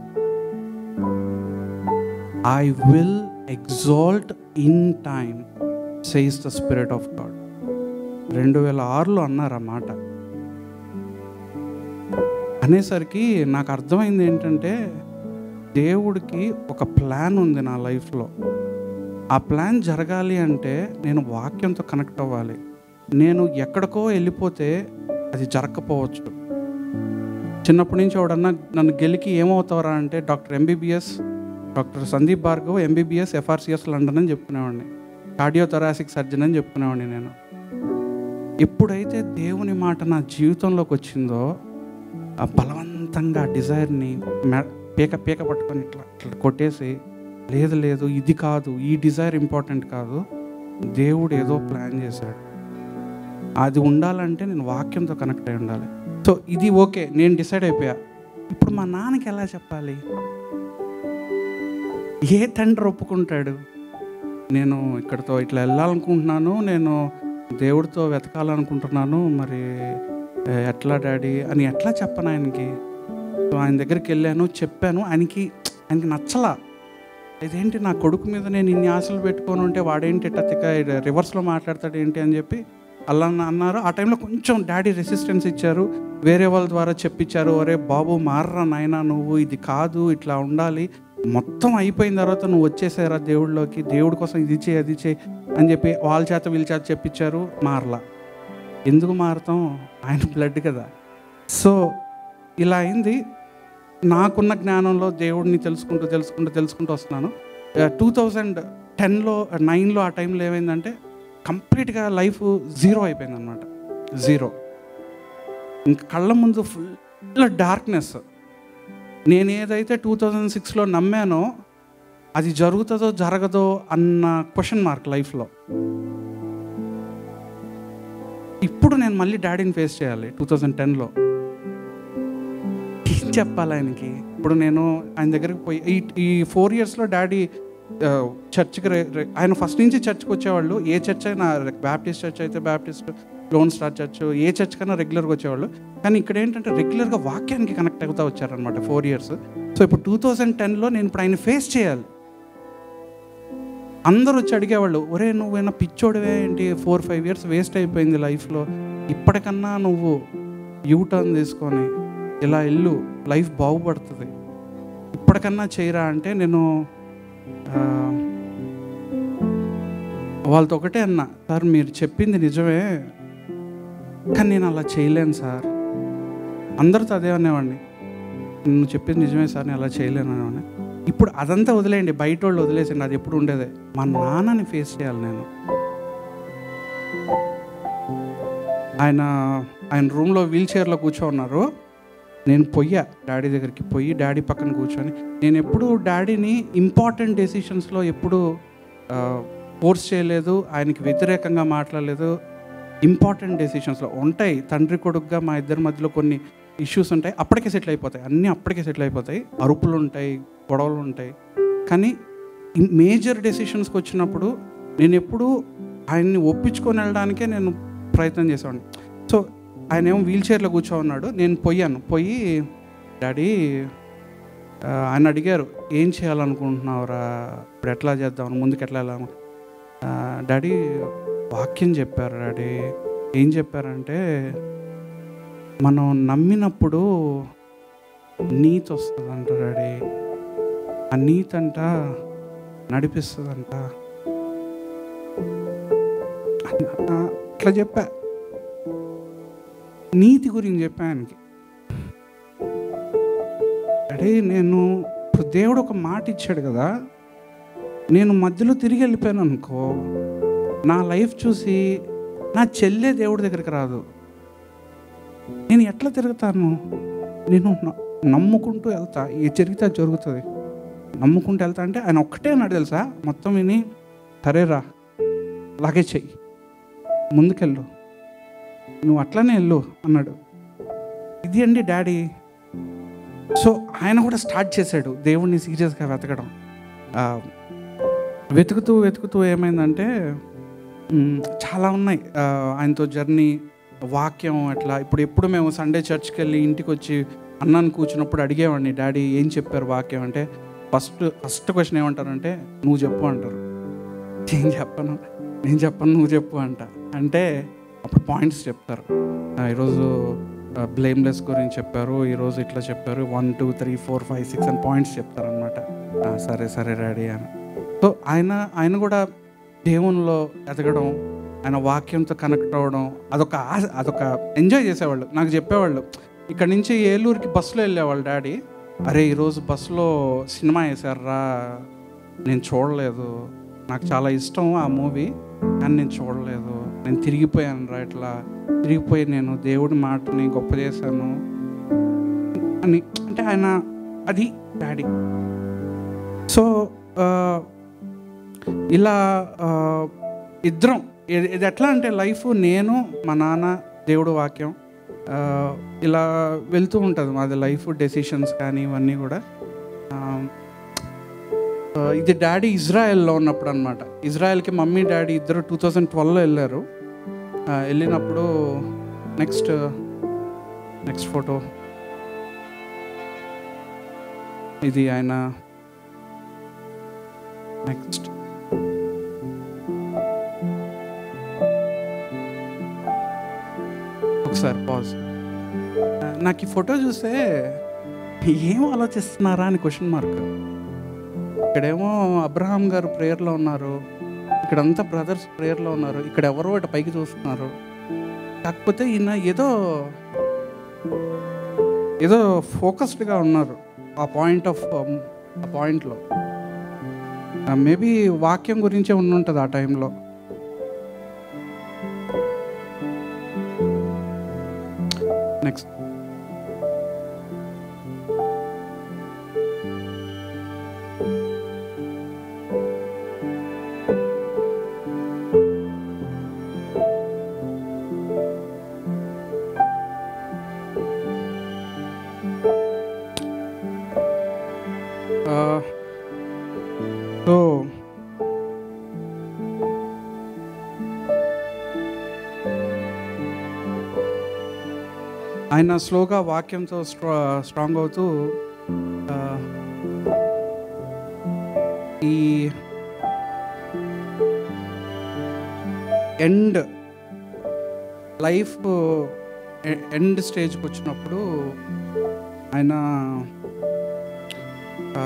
I will exalt in time says the spirit of God రెండు వేల ఆరులో అన్నారు ఆ మాట అనేసరికి నాకు అర్థమైంది ఏంటంటే దేవుడికి ఒక ప్లాన్ ఉంది నా లైఫ్లో ఆ ప్లాన్ జరగాలి అంటే నేను వాక్యంతో కనెక్ట్ అవ్వాలి నేను ఎక్కడికో వెళ్ళిపోతే అది జరగకపోవచ్చు చిన్నప్పటి నుంచి ఎవడన్నా నన్ను గెలికి ఏమవుతావరా అంటే doctor MBBS doctor Sandeep Bhargav MBBS FRCS London అని చెప్పుకునేవాడిని కార్డియోథొరాసిక్ సర్జన్ అని చెప్పుకునేవాడిని నేను ఎప్పుడైతే దేవుని మాట నా జీవితంలోకి వచ్చిందో ఆ బలవంతంగా ఆ డిజైర్ని మె- పీక పీక పట్టుకొని ఇట్లా ఇట్లా కొట్టేసి లేదు లేదు ఇది కాదు ఈ డిజైర్ ఇంపార్టెంట్ కాదు దేవుడు ఏదో ప్లాన్ చేశాడు అది ఉండాలంటే నేను వాక్యంతో కనెక్ట్ అయి ఉండాలి సో ఇది ఓకే నేను డిసైడ్ అయిపోయా ఇప్పుడు మా నాన్నకి ఎలా చెప్పాలి ఏ తండ్రి ఒప్పుకుంటాడు నేను ఇక్కడితో ఇట్లా వెళ్ళాలనుకుంటున్నాను నేను దేవుడితో వెతకాలనుకుంటున్నాను మరి ఏ, ఎట్లా డాడీ అని ఎట్లా చెప్పను ఆయనకి సో ఆయన దగ్గరికి వెళ్ళాను చెప్పాను ఆయనకి ఆయనకి నచ్చలా ఇదేంటి నా కొడుకు మీద నేను ఇన్ని ఆశలు పెట్టుకొని ఉంటే వాడేంటి ఇట్లా తిక్క రివర్స్లో మాట్లాడతాడు ఏంటి అని చెప్పి అలా అన్నారు ఆ టైంలో కొంచెం డాడీ రెసిస్టెన్స్ ఇచ్చారు వేరే వాళ్ళ ద్వారా చెప్పించారు ఒరే బాబు మారరా నాయనా నువ్వు ఇది కాదు ఇట్లా ఉండాలి మొత్తం అయిపోయిన తర్వాత నువ్వు వచ్చేసారా దేవుడిలోకి దేవుడి కోసం ఇది చేయి అది చేయి అని చెప్పి వాళ్ళ చేత వీళ్ళ చేత చెప్పించారు మారలా ఎందుకు మారుతాం ఆయన బ్లడ్ కదా సో ఇలా అయింది నాకున్న జ్ఞానంలో దేవుడిని తెలుసుకుంటూ తెలుసుకుంటూ తెలుసుకుంటూ వస్తున్నాను టూ థౌజండ్ టెన్లో నైన్లో ఆ టైంలో ఏమైందంటే కంప్లీట్గా లైఫ్ జీరో అయిపోయింది అనమాట జీరో ఇంక కళ్ళ ముందు ఫుల్ డార్క్నెస్ నేను ఏదైతే టూ థౌజండ్ సిక్స్లో నమ్మానో అది జరుగుతుందో జరగదో అన్న క్వశ్చన్ మార్క్ లైఫ్లో ఇప్పుడు నేను మళ్ళీ డాడీని ఫేస్ చేయాలి టూ థౌజండ్ టెన్లో ఏం చెప్పాలి ఆయనకి ఇప్పుడు నేను ఆయన దగ్గరికి పోయి ఈ ఈ ఫోర్ ఇయర్స్లో డాడీ ఆ, చర్చ్కి రె- రె- ఆయన ఫస్ట్ నుంచి చర్చ్కి వచ్చేవాళ్ళు ఏ చర్చ్ అయినా బ్యాప్టిస్ట్ చర్చ్ అయితే బ్యాప్టిస్ట్ లోన్ స్టార్ చర్చ్ ఏ చర్చ్ కన్నా రెగ్యులర్గా వచ్చేవాళ్ళు కానీ ఇక్కడ ఏంటంటే రెగ్యులర్గా వాక్యానికి కనెక్ట్ అవుతా వచ్చారనమాట ఫోర్ ఇయర్స్ సో ఇప్పుడు టూ థౌజండ్ టెన్లో నేను ఇప్పుడు ఆయన ఫేస్ చేయాలి అందరూ వచ్చి అడిగేవాళ్ళు ఒరే నువ్వైనా పిచ్చోడివే ఏంటి ఫోర్ ఫైవ్ ఇయర్స్ వేస్ట్ అయిపోయింది లైఫ్లో ఇప్పటికన్నా నువ్వు యూ టర్న్ తీసుకొని ఇలా ఇల్లు లైఫ్ బాగుపడుతుంది ఇప్పటికన్నా చేయరా అంటే నేను ఆ, వాళ్ళతో ఒకటే అన్నా సార్ మీరు చెప్పింది నిజమే కానీ నేను అలా చేయలేను సార్ అందరితో అదే అనేవాడిని నువ్వు చెప్పింది నిజమే సార్ నేను అలా చేయలేను అనేవాడిని ఇప్పుడు అదంతా వదిలేయండి బయట వాళ్ళు వదిలేసండి అది ఎప్పుడు ఉండేదే మా నాన్నని ఫేస్ చేయాలి నేను ఆయన ఆయన రూమ్లో వీల్ చైర్లో కూర్చో ఉన్నారు నేను పొయ్యా డాడీ దగ్గరికి పోయి డాడీ పక్కన కూర్చొని నేను ఎప్పుడు డాడీని ఇంపార్టెంట్ డెసిషన్స్లో ఎప్పుడు ఫోర్స్ చేయలేదు ఆయనకి వ్యతిరేకంగా మాట్లాడలేదు ఇంపార్టెంట్ డెసిషన్స్లో ఉంటాయి తండ్రి కొడుకుగా మా ఇద్దరి మధ్యలో కొన్ని ఇష్యూస్ ఉంటాయి అప్పటికే సెటిల్ అయిపోతాయి అన్నీ అప్పటికే సెటిల్ అయిపోతాయి అరుపులు ఉంటాయి గొడవలు ఉంటాయి కానీ మేజర్ డెసిషన్స్కి వచ్చినప్పుడు నేను ఎప్పుడు ఆయన్ని ఒప్పించుకొని వెళ్ళడానికే నేను ప్రయత్నం చేసేవాడిని సో ఆయన ఏమో వీల్ చైర్లో కూర్చో ఉన్నాడు నేను పోయాను పోయి డాడీ ఆ, ఆయన అడిగారు ఏం చేయాలనుకుంటున్నావురా ఇప్పుడు ఎట్లా చేద్దాం ముందుకు ఎట్లా వెళ్ళాము ఆ, డాడీ వాక్యం చెప్పారు డాడీ ఏం చెప్పారంటే మనం నమ్మినప్పుడు నీతి వస్తుందంట డాడీ ఆ నీతి అంట నడిపిస్తుందంట ఆ, అట్లా చెప్పా నీతి గురించి చెప్పా ఆయనకి అడే నేను ఇప్పుడు దేవుడు ఒక మాట ఇచ్చాడు కదా నేను మధ్యలో తిరిగి వెళ్ళిపోయాను అనుకో నా లైఫ్ చూసి నా చెల్లె దేవుడి దగ్గరికి రాదు నేను ఎట్లా తిరుగుతాను నేను న- నమ్ముకుంటూ వెళ్తా ఏ జరిగితే అది జరుగుతుంది నమ్ముకుంటూ వెళ్తా అంటే ఆయన ఒక్కటే అన్నాడు తెలుసా మొత్తం విని సరేరా అలాగే చెయ్యి ముందుకెళ్ళు నువ్వు అట్లనే వెళ్ళు అన్నాడు ఇది అండి డాడీ సో ఆయన కూడా స్టార్ట్ చేశాడు దేవుణ్ణి సీరియస్గా వెతకడం ఆ, వెతుకుతూ వెతుకుతూ ఏమైందంటే మ్, చాలా ఉన్నాయి ఆ, ఆయనతో జర్నీ వాక్యం అట్లా ఇప్పుడు ఎప్పుడు మేము సండే చర్చ్కి వెళ్ళి ఇంటికి వచ్చి అన్నాన్ని కూర్చున్నప్పుడు అడిగేవాడిని డాడీ ఏం చెప్పారు వాక్యం అంటే ఫస్ట్ ఫస్ట్ క్వశ్చన్ ఏమంటారంటే నువ్వు చెప్పు అంటారు ఏం చెప్పను నేను చెప్పను నువ్వు చెప్పు అంట అంటే అప్పుడు పాయింట్స్ చెప్తారు ఆ, ఈరోజు బ్లేమ్లెస్ గురించి చెప్పారు ఈరోజు ఇట్లా చెప్పారు one two three four five six అని పాయింట్స్ చెప్తారనమాట సరే సరే డాడీ అని సో ఆయన ఆయన కూడా దేవునిలో ఎదగడం ఆయన వాక్యంతో కనెక్ట్ అవ్వడం అదొక ఆశ అదొక ఎంజాయ్ చేసేవాళ్ళు నాకు చెప్పేవాళ్ళు ఇక్కడ నుంచి ఏలూరుకి బస్సులో వెళ్ళేవాళ్ళు డాడీ అరే ఈరోజు బస్సులో సినిమా వేశారా నేను చూడలేదు నాకు చాలా ఇష్టం ఆ మూవీ కానీ నేను చూడలేదు నేను తిరిగిపోయాను రా ఇట్లా తిరిగిపోయి నేను దేవుడి మాటని గొప్ప చేశాను అని అంటే ఆయన అది డాడీ సో ఆ, ఇలా ఆ, ఇద్దరం ఇది ఇది ఎట్లా అంటే లైఫ్ నేను మా నాన్న దేవుడు వాక్యం ఆ, ఇలా వెళ్తూ ఉంటుంది మాది లైఫ్ డెసిషన్స్ కానీ ఇవన్నీ కూడా ఆ, ఆ, ఇది డాడీ ఇజ్రాయెల్లో ఉన్నప్పుడు అనమాట ఇజ్రాయెల్కి మమ్మీ డాడీ ఇద్దరు టూ థౌజండ్ ట్వెల్వ్లో వెళ్ళారు ఆ, వెళ్ళినప్పుడు నెక్స్ట్ నెక్స్ట్ ఫోటో ఇది ఆయన నెక్స్ట్ ఒకసారి పాజ్ నాకు ఈ ఫోటో చూస్తే ఏం ఆలోచిస్తున్నారా అని క్వశ్చన్ మార్క్ ఇక్కడేమో అబ్రహాం గారు ప్రేయర్లో ఉన్నారు ఇక్కడంతా బ్రదర్స్ ప్రేయర్లో ఉన్నారు ఇక్కడ ఎవరో ఇటు పైకి చూస్తున్నారు కాకపోతే ఈయన ఏదో ఏదో ఫోకస్డ్గా ఉన్నారు ఆ పాయింట్ ఆఫ్ ఆ పాయింట్లో మేబీ వాక్యం గురించే ఉండుంటుంది ఆ టైంలో నెక్స్ట్ సో ఆయన స్లోగా వాక్యంతో స్ట్రా స్ట్రాంగ్ అవుతూ ఆ, ఈ ఎండ్ లైఫ్ ఎండ్ స్టేజ్కి వచ్చినప్పుడు ఆయన ఆ,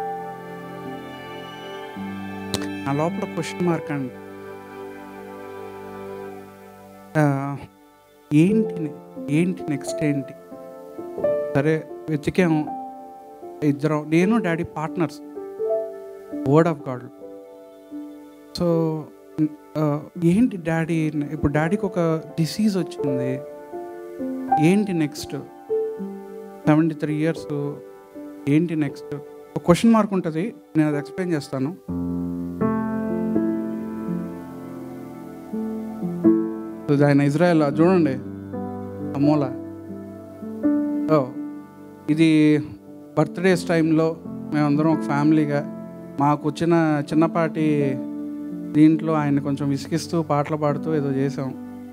నా లోపల క్వశ్చన్ మార్క్ అండి ఆ, ఏంటి నె- ఏంటి నెక్స్ట్ ఏంటి సరే వెతికాము ఇద్దరం నేను daddy partners word of God so ఆ, ఏంటి డాడీ ఇప్పుడు డాడీకి ఒక డిసీజ్ వచ్చింది ఏంటి నెక్స్ట్ సెవెంటీ త్రీ ఇయర్స్ ఏంటి నెక్స్ట్ ఒక క్వశ్చన్ మార్క్ ఉంటుంది నేను అది ఎక్స్ప్లెయిన్ చేస్తాను ఇది ఆయన ఇజ్రాయెల్ అది చూడండి ఆ మూల ఓ ఇది బర్త్డేస్ టైంలో మేమందరం ఒక ఫ్యామిలీగా మాకు వచ్చిన చిన్నపాటి దీంట్లో ఆయన కొంచెం విసిగిస్తూ పాటలు పాడుతూ ఏదో చేసాం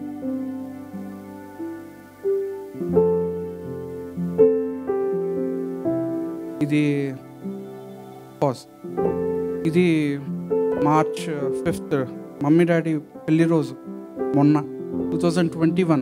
ఇది పాస్ ఇది మార్చ్ ఫిఫ్త్ మమ్మీ డాడీ పెళ్లి రోజు మొన్న టూ థౌజండ్ ట్వంటీ వన్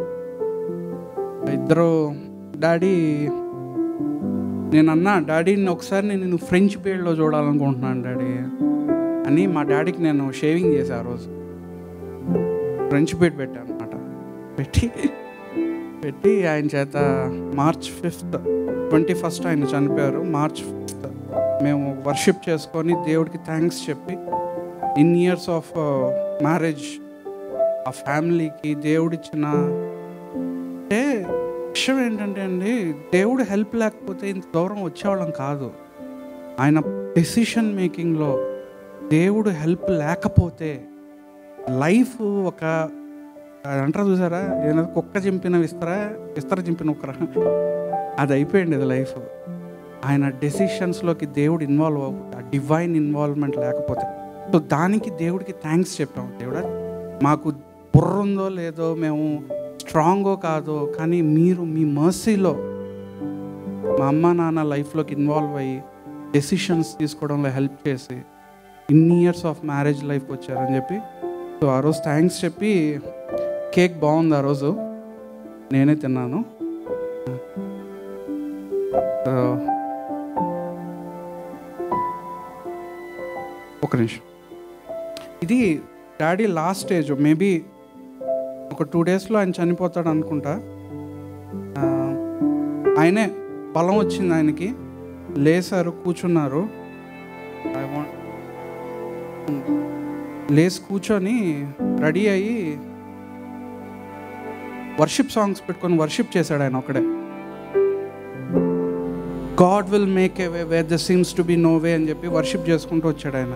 ఇద్దరు డాడీ నేను అన్నా డాడీని ఒకసారి నేను నిన్ను ఫ్రెంచ్ పీరియడ్లో చూడాలనుకుంటున్నాను డాడీ అని మా డాడీకి నేను షేవింగ్ చేశా ఆ రోజు ఫ్రెంచ్ పీరియడ్ పెట్టాను అనమాట పెట్టి పెట్టి ఆయన చేత మార్చ్ ఫిఫ్త్ ట్వంటీ ఫస్ట్ ఆయన చనిపోయారు మార్చ్ ఫిఫ్త్ మేము వర్షిప్ చేసుకొని దేవుడికి థ్యాంక్స్ చెప్పి ఇన్ ఇయర్స్ ఆఫ్ మ్యారేజ్ ఆ ఫ్యామిలీకి దేవుడిచ్చిన అంటే విషయం ఏంటంటే అండి దేవుడు హెల్ప్ లేకపోతే ఇంత దూరం వచ్చేవాళ్ళం కాదు ఆయన డెసిషన్ మేకింగ్లో దేవుడు హెల్ప్ లేకపోతే లైఫ్ ఒక అది అంటారు చూసారా ఏదైనా కుక్క చింపిన విస్తరా విస్తర చింపిన కుక్కరా అది అయిపోయింది అది లైఫ్ ఆయన డెసిషన్స్లోకి దేవుడు ఇన్వాల్వ్ అవ్వ ఆ డివైన్ ఇన్వాల్వ్మెంట్ లేకపోతే సో దానికి దేవుడికి థ్యాంక్స్ చెప్పాము దేవుడా మాకు బుర్ర ఉందో లేదో మేము స్ట్రాంగో కాదో కానీ మీరు మీ మర్సీలో మా అమ్మ నాన్న లైఫ్లోకి ఇన్వాల్వ్ అయ్యి డెసిషన్స్ తీసుకోవడంలో హెల్ప్ చేసి ఇన్ని ఇయర్స్ ఆఫ్ మ్యారేజ్ లైఫ్ వచ్చారని చెప్పి సో ఆ రోజు థ్యాంక్స్ చెప్పి కేక్ బాగుంది ఆ రోజు నేనే తిన్నాను సో, ఒక నిమిషం ఇది డాడీ లాస్ట్ స్టేజ్ మేబీ ఒక టూ డేస్లో ఆయన చనిపోతాడు అనుకుంటా ఆ, ఆయనే బలం వచ్చింది ఆయనకి లేసారు కూర్చున్నారు ఐ వాంట్ లేచి కూర్చొని రెడీ అయ్యి వర్షిప్ సాంగ్స్ పెట్టుకొని వర్షిప్ చేశాడు ఆయన ఒకడే God will make a way where the seems to be no way అని చెప్పి వర్షిప్ చేసుకుంటూ వచ్చాడు ఆయన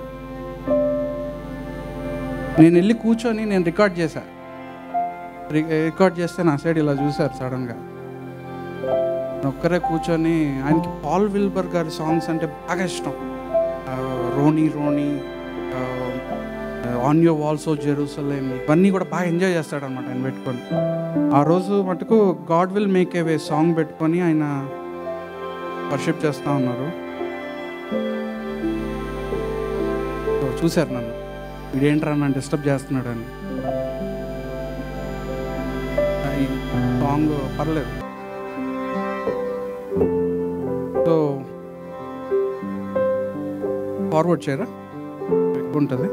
నేను వెళ్ళి కూర్చొని నేను రికార్డ్ చేశా రి- రికార్డ్ చేస్తే నా సైడ్ ఇలా చూశారు సడన్గా ఒక్కరే కూర్చొని ఆయనకి పాల్ విల్బర్ గారి సాంగ్స్ అంటే బాగా ఇష్టం ఆ, రోనీ రోనీ ఆన్ యోర్ వాల్సో జెరూసలేం ఇవన్నీ కూడా బాగా ఎంజాయ్ చేస్తాడు అనమాట ఆయన పెట్టుకొని ఆ రోజు మటుకు God will make a way song పెట్టుకొని ఆయన వర్షిప్ చేస్తూ ఉన్నారు సో చూశారు నన్ను వీడేంట్రా నన్ను డిస్టర్బ్ చేస్తున్నాడు అని ఆ, ఈ సాంగ్ పర్లేదు సో ఫార్వర్డ్ చేయరా ఎక్కువ ఉంటుంది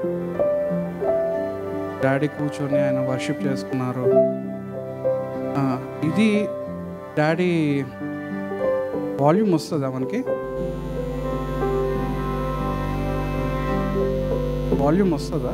డాడీ కూర్చొని ఆయన వర్షిప్ చేసుకున్నారు ఆ, ఇది డాడీ వాల్యూమ్ వస్తుందా మనకి వాల్యూమ్ వస్తుందా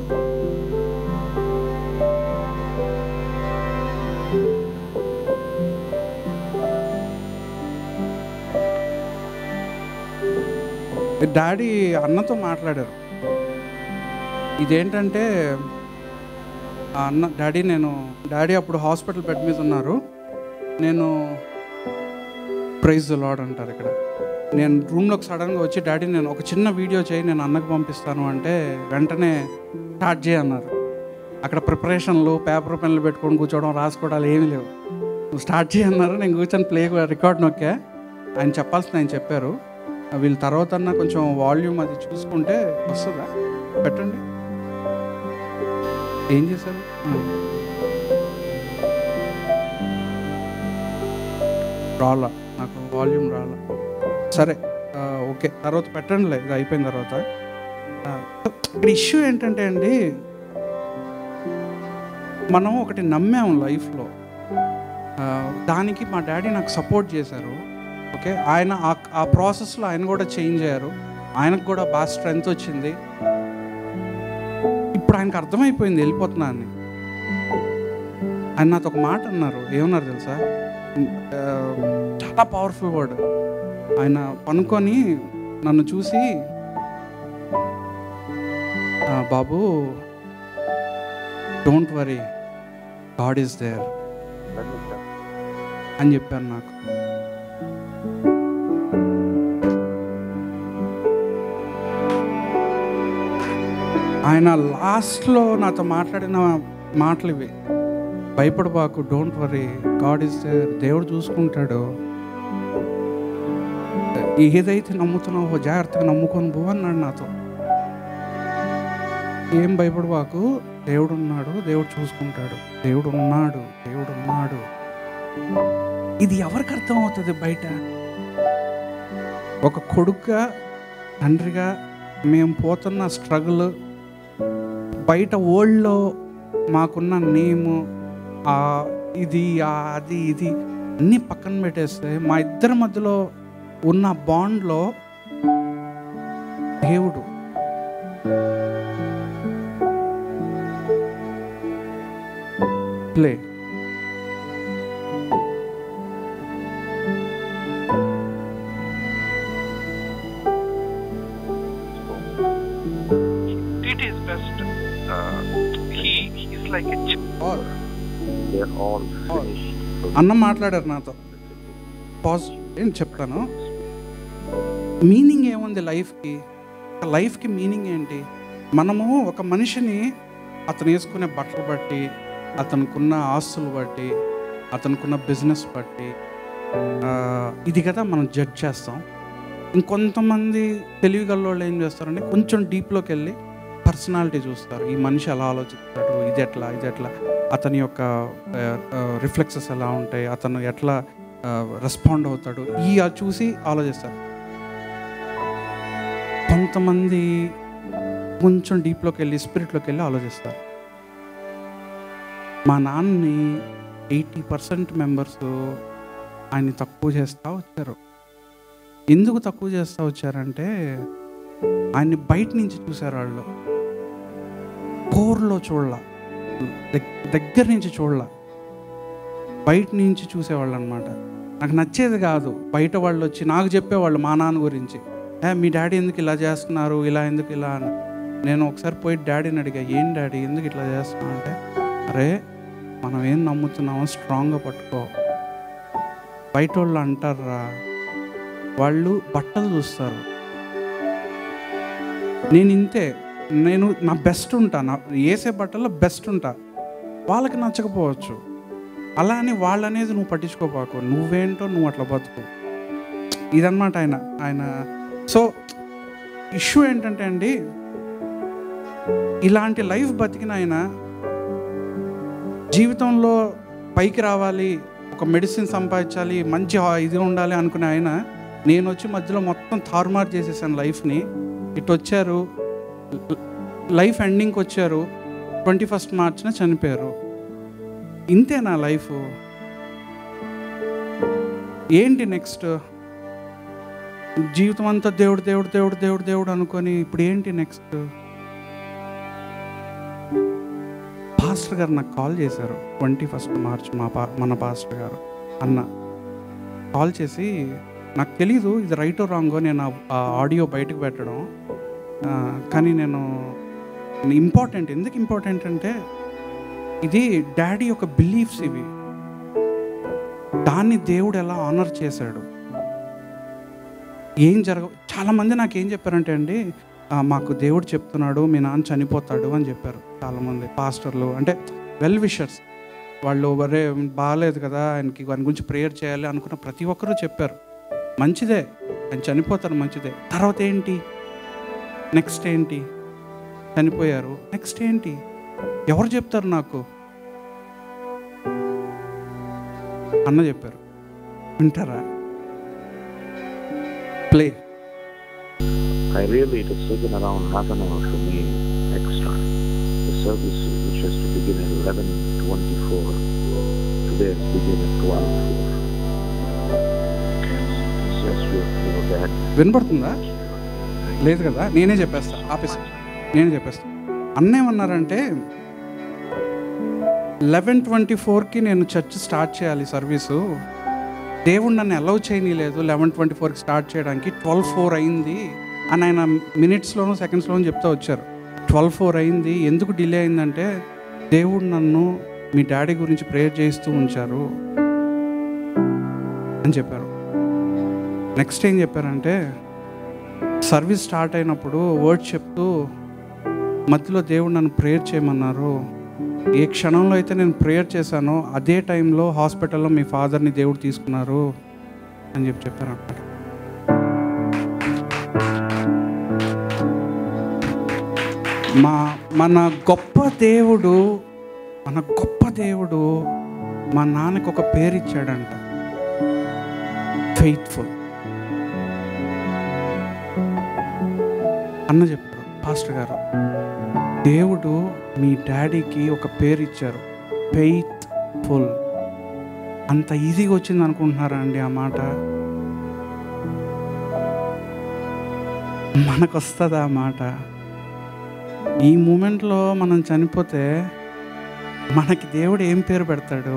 డాడీ అన్నతో మాట్లాడారు ఇదేంటంటే ఆ అన్న డాడీ నేను డాడీ అప్పుడు హాస్పిటల్ బెడ్ మీద ఉన్నారు నేను ప్రైజ్ లాడ్ అంటారు ఇక్కడ నేను రూమ్లోకి సడన్గా వచ్చి డాడీ నేను ఒక చిన్న వీడియో చేయి నేను అన్నకు పంపిస్తాను అంటే వెంటనే స్టార్ట్ చేయన్నారు అక్కడ ప్రిపరేషన్లు పేపర్ పెన్లు పెట్టుకొని కూర్చోవడం రాసుకోవడాలు ఏమీ లేవు నువ్వు స్టార్ట్ చేయన్నారు నేను కూర్చొని ప్లే రికార్డ్ నొక్కా ఆయన చెప్పాల్సింది ఆయన చెప్పారు వీళ్ళ తర్వాత అన్న కొంచెం వాల్యూమ్ అది చూసుకుంటే వస్తుందా పెట్టండి ఏం చేశారు ఆ. రాలా నాకు వాల్యూమ్ రాలా సరే ఆ, ఓకే తర్వాత పెట్టండిలే ఇది అయిపోయిన తర్వాత ఆ, ఇక్కడ ఇష్యూ ఏంటంటే అండి మనం ఒకటి నమ్మాము లైఫ్లో ఆ, దానికి మా డాడీ నాకు సపోర్ట్ చేశారు ఓకే ఆయన ఆ- ఆ ప్రాసెస్లో ఆయన కూడా చేంజ్ అయ్యారు ఆయనకు కూడా బాగా స్ట్రెంగ్త్ వచ్చింది ఇప్పుడు ఆయనకు అర్థమైపోయింది వెళ్ళిపోతున్నా అని ఆయన నాతో ఒక మాట అన్నారు ఏమన్నారు తెలుసా ఆ, చాలా పవర్ఫుల్ వర్డ్ ఆయన పనుకొని నన్ను చూసి "ఆ, బాబు don't worry God is there అని చెప్పారు నాకు ఆయన లాస్ట్లో నాతో మాట్లాడిన మాటలు ఇవి భయపడబాకు don't worry God is there దేవుడు చూసుకుంటాడు ఏదైతే నమ్ముతున్నావో జాగ్రత్తగా నమ్ముకొని పో అన్నాడు నాతో ఏం భయపడబాకు దేవుడు ఉన్నాడు దేవుడు చూసుకుంటాడు దేవుడు ఉన్నాడు దేవుడు ఉన్నాడు ఇది ఎవరికి అర్థం అవుతుంది బయట ఒక కొడుకుగా తండ్రిగా మేము పోతున్న స్ట్రగుల్ బయట వరల్డ్లో మాకున్న నేము ఆ ఇది ఆ అది ఇది అన్నీ పక్కన పెట్టేస్తే మా ఇద్దరి మధ్యలో ఉన్న బాండ్లో దేవుడు play did his best. Uh, he he's like a ch- They're all finished. అన్న మాట్లాడారు నాతో పాజ్ ఏం చెప్తాను మీనింగ్ ఏముంది లైఫ్కి లైఫ్కి మీనింగ్ ఏంటి మనము ఒక మనిషిని అతను వేసుకునే బట్టలు బట్టి అతనుకున్న ఆస్తులు బట్టి అతనుకున్న బిజినెస్ బట్టి ఆ, ఇది కదా మనం జడ్జ్ చేస్తాం ఇంకొంతమంది తెలివిగల్లోళ్ళు ఏం చేస్తారంటే కొంచెం డీప్లోకి వెళ్ళి పర్సనాలిటీ చూస్తారు ఈ మనిషి ఎలా ఆలోచిస్తాడు ఇది ఎట్లా ఇది ఎట్లా అతని యొక్క రిఫ్లెక్సెస్ ఎలా ఉంటాయి అతను ఎట్లా రెస్పాండ్ అవుతాడు ఈ ఆ చూసి ఆలోచిస్తారు కొంతమంది కొంచెం డీప్లోకి వెళ్ళి స్పిరిట్లోకి వెళ్ళి ఆలోచిస్తారు మా నాన్నని ఎయిటీ పర్సెంట్ మెంబర్స్ ఆయన్ని తక్కువ చేస్తూ వచ్చారు ఎందుకు తక్కువ చేస్తూ వచ్చారంటే ఆయన్ని బయట నుంచి చూశారు వాళ్ళు కోర్లో చూడాల దగ్గర నుంచి చూడాల బయట నుంచి చూసేవాళ్ళు అనమాట నాకు నచ్చేది కాదు బయట వాళ్ళు వచ్చి నాకు చెప్పేవాళ్ళు మా నాన్న గురించి ఏ మీ డాడీ ఎందుకు ఇలా చేస్తున్నారు ఇలా ఎందుకు ఇలా అని నేను ఒకసారి పోయి డాడీని అడిగా ఏం డాడీ ఎందుకు ఇట్లా చేస్తున్నావు అంటే అరే మనం ఏం నమ్ముతున్నామో స్ట్రాంగ్గా పట్టుకో బయట వాళ్ళు అంటారా వాళ్ళు బట్టలు చూస్తారు నేను ఇంతే నేను నా బెస్ట్ ఉంటా నా వేసే బట్టల్లో బెస్ట్ ఉంటా వాళ్ళకి నచ్చకపోవచ్చు అలా అని వాళ్ళు అనేది నువ్వు పట్టించుకోపాకు నువ్వేంటో నువ్వు అట్లా బతుకు ఇదన్నమాట ఆయన ఆయన సో ఇష్యూ ఏంటంటే అండి ఇలాంటి లైఫ్ బతికిన ఆయన జీవితంలో పైకి రావాలి ఒక మెడిసిన్ సంపాదించాలి మంచి హా- ఇది ఉండాలి అనుకునే ఆయన నేను వచ్చి మధ్యలో మొత్తం తారుమారు చేసేసాను లైఫ్ని ఇటు వచ్చారు లైఫ్ ఎండింగ్కి వచ్చారు ట్వంటీ ఫస్ట్ మార్చ్న చనిపోయారు ఇంతే నా లైఫ్ ఏంటి నెక్స్ట్ జీవితం అంతా దేవుడు దేవుడు దేవుడు దేవుడు దేవుడు అనుకొని ఇప్పుడు ఏంటి నెక్స్ట్ పాస్టర్ గారు నాకు కాల్ చేశారు ట్వంటీ ఫస్ట్ మార్చ్ మా పా మన పాస్టర్ గారు అన్న కాల్ చేసి నాకు తెలీదు ఇది రైట్ రాంగో నేను ఆ- ఆ ఆడియో బయటకు పెట్టడం ఆ, కానీ నేను ఇంపార్టెంట్ ఎందుకు ఇంపార్టెంట్ అంటే ఇది డాడీ యొక్క బిలీఫ్స్ ఇవి దాన్ని దేవుడు ఎలా ఆనర్ చేశాడు ఏం జరగ చాలామంది నాకు ఏం చెప్పారంటే అండి "ఆ, మాకు దేవుడు చెప్తున్నాడు మీ నాన్న చనిపోతాడు అని చెప్పారు చాలామంది పాస్టర్లు అంటే వెల్ విషర్స్ వాళ్ళు వరే బాగాలేదు కదా ఆయనకి వాని గురించి ప్రేయర్ చేయాలి అనుకున్న ప్రతి ఒక్కరూ చెప్పారు మంచిదే ఆయన చనిపోతారు మంచిదే తర్వాత ఏంటి నెక్స్ట్ ఏంటి చనిపోయారు నెక్స్ట్ ఏంటి ఎవరు చెప్తారు నాకు అన్న చెప్పారు వింటారా play I really, it has taken around half an hour for me extra. The service, which has to begin at 11.24, today has begun at 12.04. It's just your, you know, dad. వినపడుతుందా లేదు కదా నేనే చెప్పేస్తా ఆపేసి నేనే చెప్పేస్తా అన్న ఏమన్నారంటే లెవెన్ ట్వంటీ ఫోర్కి నేను చర్చ్ స్టార్ట్ చేయాలి సర్వీసు దేవుడు నన్ను అలౌ చేయనీలేదు లెవెన్ ట్వంటీ ఫోర్కి స్టార్ట్ చేయడానికి ట్వెల్వ్ ఫోర్ అయింది అని ఆయన మినిట్స్లోనూ సెకండ్స్లోనూ చెప్తూ వచ్చారు ట్వెల్వ్ ఫోర్ అయింది ఎందుకు డిలే అయిందంటే దేవుడు నన్ను మీ డాడీ గురించి ప్రేయర్ చేస్తూ ఉంచారు అని చెప్పారు నెక్స్ట్ ఏం చెప్పారంటే సర్వీస్ స్టార్ట్ అయినప్పుడు వర్డ్ చెప్తూ మధ్యలో దేవుడు నన్ను ప్రేయర్ చేయమన్నారు ఏ క్షణంలో అయితే నేను ప్రేయర్ చేశానో అదే టైంలో హాస్పిటల్లో మీ ఫాదర్ని దేవుడు తీసుకున్నారు అని చెప్పి చెప్పారు అన్నమాట మా మన గొప్ప దేవుడు మన గొప్ప దేవుడు మా నాన్నకి ఒక పేరు ఇచ్చాడంట ఫెయిత్ఫుల్ అన్న చెప్పారు పాస్టర్ గారు దేవుడు మీ డాడీకి ఒక పేరు ఇచ్చారు ఫెయిత్ఫుల్ అంత ఈజీగా వచ్చింది అనుకుంటున్నారా అండి ఆ మాట మనకు వస్తుందా ఆ మాట ఈ మూమెంట్లో మనం చనిపోతే మనకి దేవుడు ఏం పేరు పెడతాడు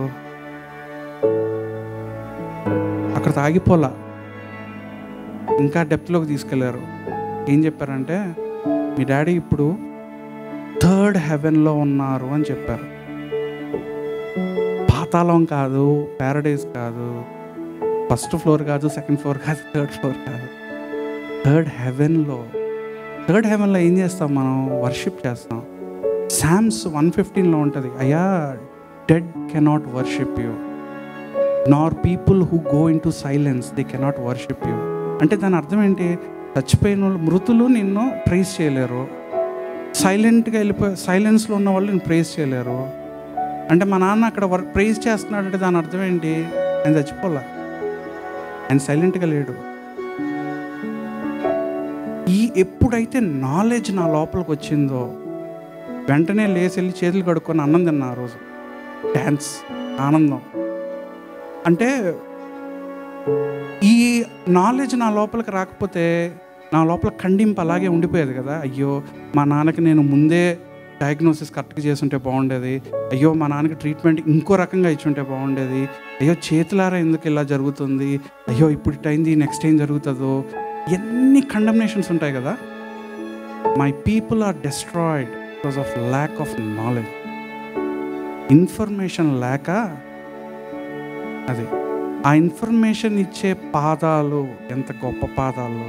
అక్కడ తాగిపోలా ఇంకా డెప్త్లోకి తీసుకెళ్లారు ఏం చెప్పారంటే మీ డాడీ ఇప్పుడు థర్డ్ హెవెన్లో ఉన్నారు అని చెప్పారు పాతాళం కాదు ప్యారడైజ్ కాదు ఫస్ట్ ఫ్లోర్ కాదు సెకండ్ ఫ్లోర్ కాదు థర్డ్ ఫ్లోర్ కాదు థర్డ్ హెవెన్లో థర్డ్ హెవెన్లో ఏం చేస్తాం మనం వర్షిప్ చేస్తాం శామ్స్ వన్ ఫిఫ్టీన్లో ఉంటుంది అయ్యా dead cannot worship you nor people who go into silence they cannot worship you అంటే దాని అర్థం ఏంటి చచ్చిపోయిన వాళ్ళు మృతులు నిన్ను ప్రైజ్ చేయలేరు సైలెంట్గా వెళ్ళిపోయి సైలెన్స్లో ఉన్న వాళ్ళు నేను ప్రైజ్ చేయలేరు అంటే మా నాన్న అక్కడ వర్క్ ప్రైజ్ చేస్తున్నాడు అంటే దాని అర్థం ఏంటి ఆయన చచ్చిపోలే ఆయన సైలెంట్గా లేడు ఈ ఎప్పుడైతే నాలెడ్జ్ నా లోపలికి వచ్చిందో వెంటనే లేచి వెళ్ళి చేతులు కడుక్కొని అన్నం తిన్నా ఆ రోజు డ్యాన్స్ ఆనందం అంటే ఈ నాలెడ్జ్ నా లోపలికి రాకపోతే నా లోపల ఖండింపు అలాగే ఉండిపోయేది కదా అయ్యో మా నాన్నకి నేను ముందే డయాగ్నోసిస్ కరెక్ట్గా చేస్తుంటే బాగుండేది అయ్యో మా నాన్నకి ట్రీట్మెంట్ ఇంకో రకంగా ఇచ్చుంటే బాగుండేది అయ్యో చేతులారా ఎందుకు ఇలా జరుగుతుంది అయ్యో ఇప్పుడు ఇట్ అయింది నెక్స్ట్ ఏం జరుగుతుందో ఎన్ని కండమ్నేషన్స్ ఉంటాయి కదా my people are destroyed because of lack of knowledge information లేక అది ఆ ఇన్ఫర్మేషన్ ఇచ్చే పాదాలు ఎంత గొప్ప పాదాలు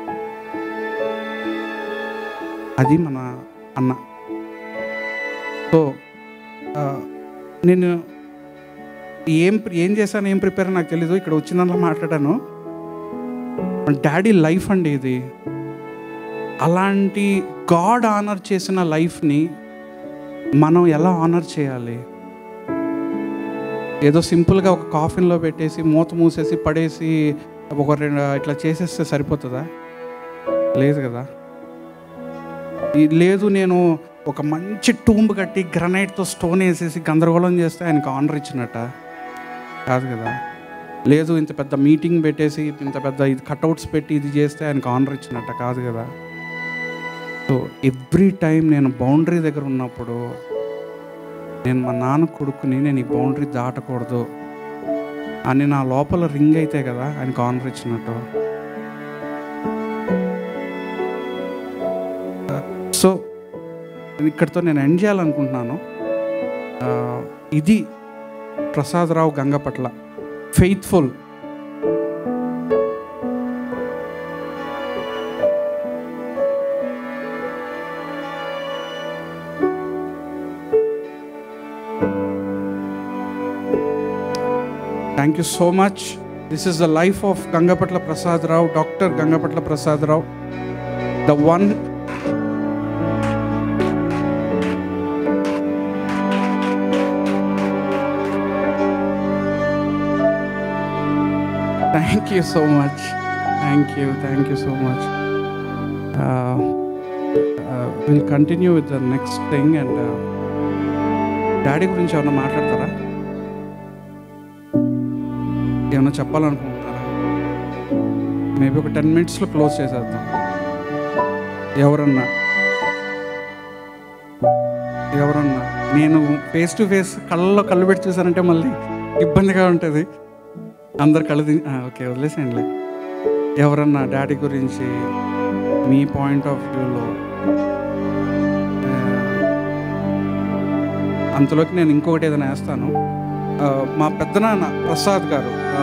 అది మన అన్న సో ఆ, నేను ఏం ఏం చేశాను ఏం ప్రిపేర్ నాకు తెలీదు ఇక్కడ వచ్చిందల్లా మాట్లాడాను డాడీ లైఫ్ అండి ఇది అలాంటి గాడ్ ఆనర్ చేసిన లైఫ్ని మనం ఎలా ఆనర్ చేయాలి ఏదో సింపుల్గా ఒక కాఫిన్లో పెట్టేసి మూత మూసేసి పడేసి ఒక రెండు ఇట్లా చేసేస్తే సరిపోతుందా లేదు కదా ఈ- లేదు నేను ఒక మంచి టూంబ్ కట్టి గ్రనైట్తో స్టోన్ వేసేసి గందరగోళం చేస్తే ఆయనకు ఆనర్ ఇచ్చినట్ట కాదు కదా లేదు ఇంత పెద్ద మీటింగ్ పెట్టేసి ఇంత పెద్ద ఇది కట్అవుట్స్ పెట్టి ఇది చేస్తే ఆయనకు ఆనర్ ఇచ్చినట్ట కాదు కదా సో ఎవ్రీ టైం నేను బౌండరీ దగ్గర ఉన్నప్పుడు నేను మా నాన్న కొడుకుని నేను ఈ బౌండరీ దాటకూడదు అని నా లోపల రింగ్ అయితే కదా ఆయనకు ఆనర్ ఇచ్చినట్టు సో ఇక్కడితో నేను ఎండ్ చేయాలనుకుంటున్నాను ఆ, ఇది Prasadarao Gangapatla faithful thank you so much this is the life of Gangapatla Prasadarao doctor Gangapatla Prasadarao the one thank you so much thank you thank you so much will continue with the next thing and daddy గురించి ఏమన్నా మాట్లాడతారా ఏమన్నా చెప్పాలనుకుంటున్నారా maybe ఒక ten మినిట్స్లో close చేసేద్దాం ఎవరన్నా ఎవరన్నా నేను ఫేస్ టు ఫేస్ కళ్ళలో కళ్ళు పెట్టి చూసానంటే మళ్ళీ ఇబ్బందిగా ఉంటుంది అందరు కళ్ళు తి- ఆ, ఓకే వదిలేసేయండిలే ఎవరన్నా డాడీ గురించి మీ పాయింట్ ఆఫ్ వ్యూలో అంతలోకి నేను ఇంకొకటి ఏదైనా వేస్తాను ఆ, మా పెద్దనాన్న ప్రసాద్ గారు ఆ,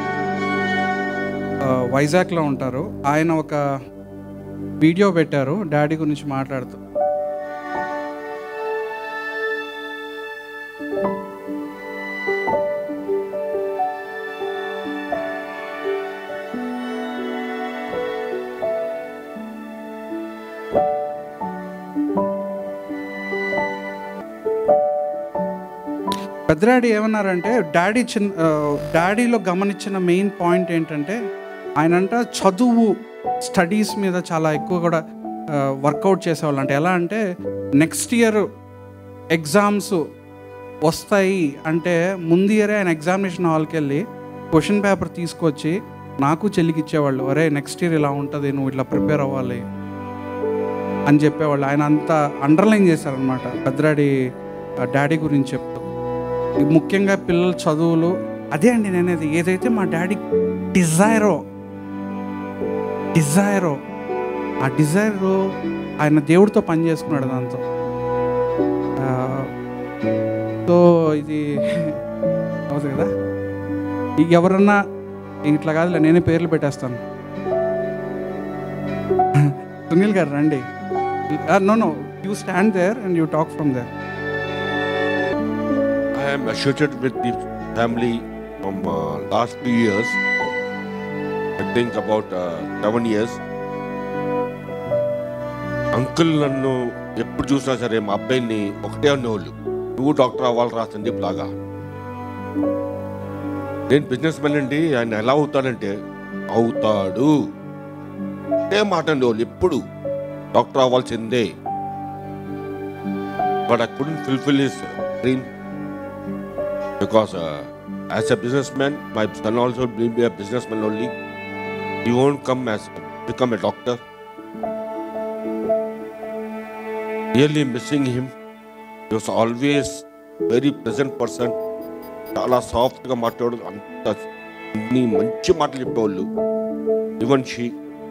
ఆ, వైజాగ్లో ఉంటారు ఆయన ఒక వీడియో పెట్టారు డాడీ గురించి మాట్లాడుతూ పెద్దడాడీ ఏమన్నారంటే డాడీ చిన్న ఆ, డాడీలో గమనించిన మెయిన్ పాయింట్ ఏంటంటే ఆయన అంట చదువు స్టడీస్ మీద చాలా ఎక్కువ కూడా వర్కౌట్ చేసేవాళ్ళు అంటే ఎలా అంటే నెక్స్ట్ ఇయర్ ఎగ్జామ్స్ వస్తాయి అంటే ముందు ఇయరే ఆయన ఎగ్జామినేషన్ హాల్కి వెళ్ళి క్వశ్చన్ పేపర్ తీసుకొచ్చి నాకు చెల్లికి ఇచ్చేవాళ్ళు అరే నెక్స్ట్ ఇయర్ ఇలా ఉంటుంది నువ్వు ఇట్లా ప్రిపేర్ అవ్వాలి అని చెప్పేవాళ్ళు ఆయన అంతా అండర్లైన్ చేశారనమాట పెద్దడాడి డాడీ గురించి చెప్తూ ఈ ముఖ్యంగా పిల్లల చదువులు అదే అండి నేనేది ఏదైతే మా డాడీ డిజైరో డిజైరో ఆ డిజైర్ ఆయన దేవుడితో పని చేసుకున్నాడు దాంతో ఆ, సో ఇది అవుతుంది కదా ఇక ఎవరన్నా ఇట్లా కాదులే నేనే పేర్లు పెట్టేస్తాను సునీల్ గారు రండి no no you stand there and you talk from there I am associated with the family from uh, last few years. I think about uh, seven years. Uncle నన్ను ఎప్పుడు చూసినా సరే మా అబ్బాయిని ఒకటే అనేవాళ్ళు నువ్వు డాక్టర్ అవ్వాలి రా సందీప్ లాగా నేను బిజినెస్ మ్యాన్ అండి ఆయన ఎలా అవుతాడంటే అవుతాడు అదే మాట అనేవాళ్ళు ఎప్పుడు డాక్టర్ అవ్వాల్సిందే but I couldn't fulfil his dream because uh, as a businessman, my son also will be a businessman only. He won't come as become a doctor. Really missing him. He was always very pleasant person. చాలా సాఫ్ట్గా మాట్లాడు అంత అన్ని మంచి మాటలు చెప్పేవాళ్ళు even she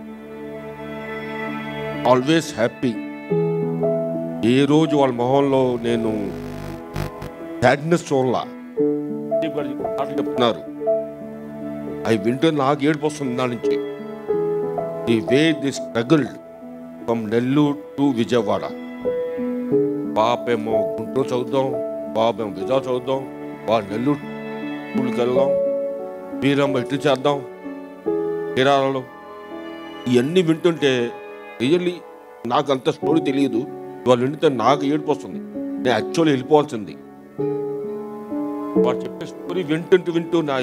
always happy ఏ రోజు వాళ్ళ మొహంలో నేను సాడ్నెస్ చూడలా మాటలు చెప్తున్నారు అవి వింటే నాకు ఏడుపు వస్తుంది దాని నుంచి the way the struggled from Nellore to Vijayawada పాపేమో గుంటూరు చదువుదాం బాబేమో విజయ చదువుదాం బాగా నెల్లూరు స్కూల్కి వెళ్దాం వీరమ్మ ఇటు చేద్దాం తీరాలలో ఇవన్నీ వింటుంటే రియల్లీ నాకు అంత స్టోరీ తెలియదు వాళ్ళు వింటే నాకు ఏడుపు వస్తుంది నేను యాక్చువల్లీ వెళ్ళిపోవాల్సింది వాడు చెప్పే స్టోరీ వింటుంటూ వింటూ నా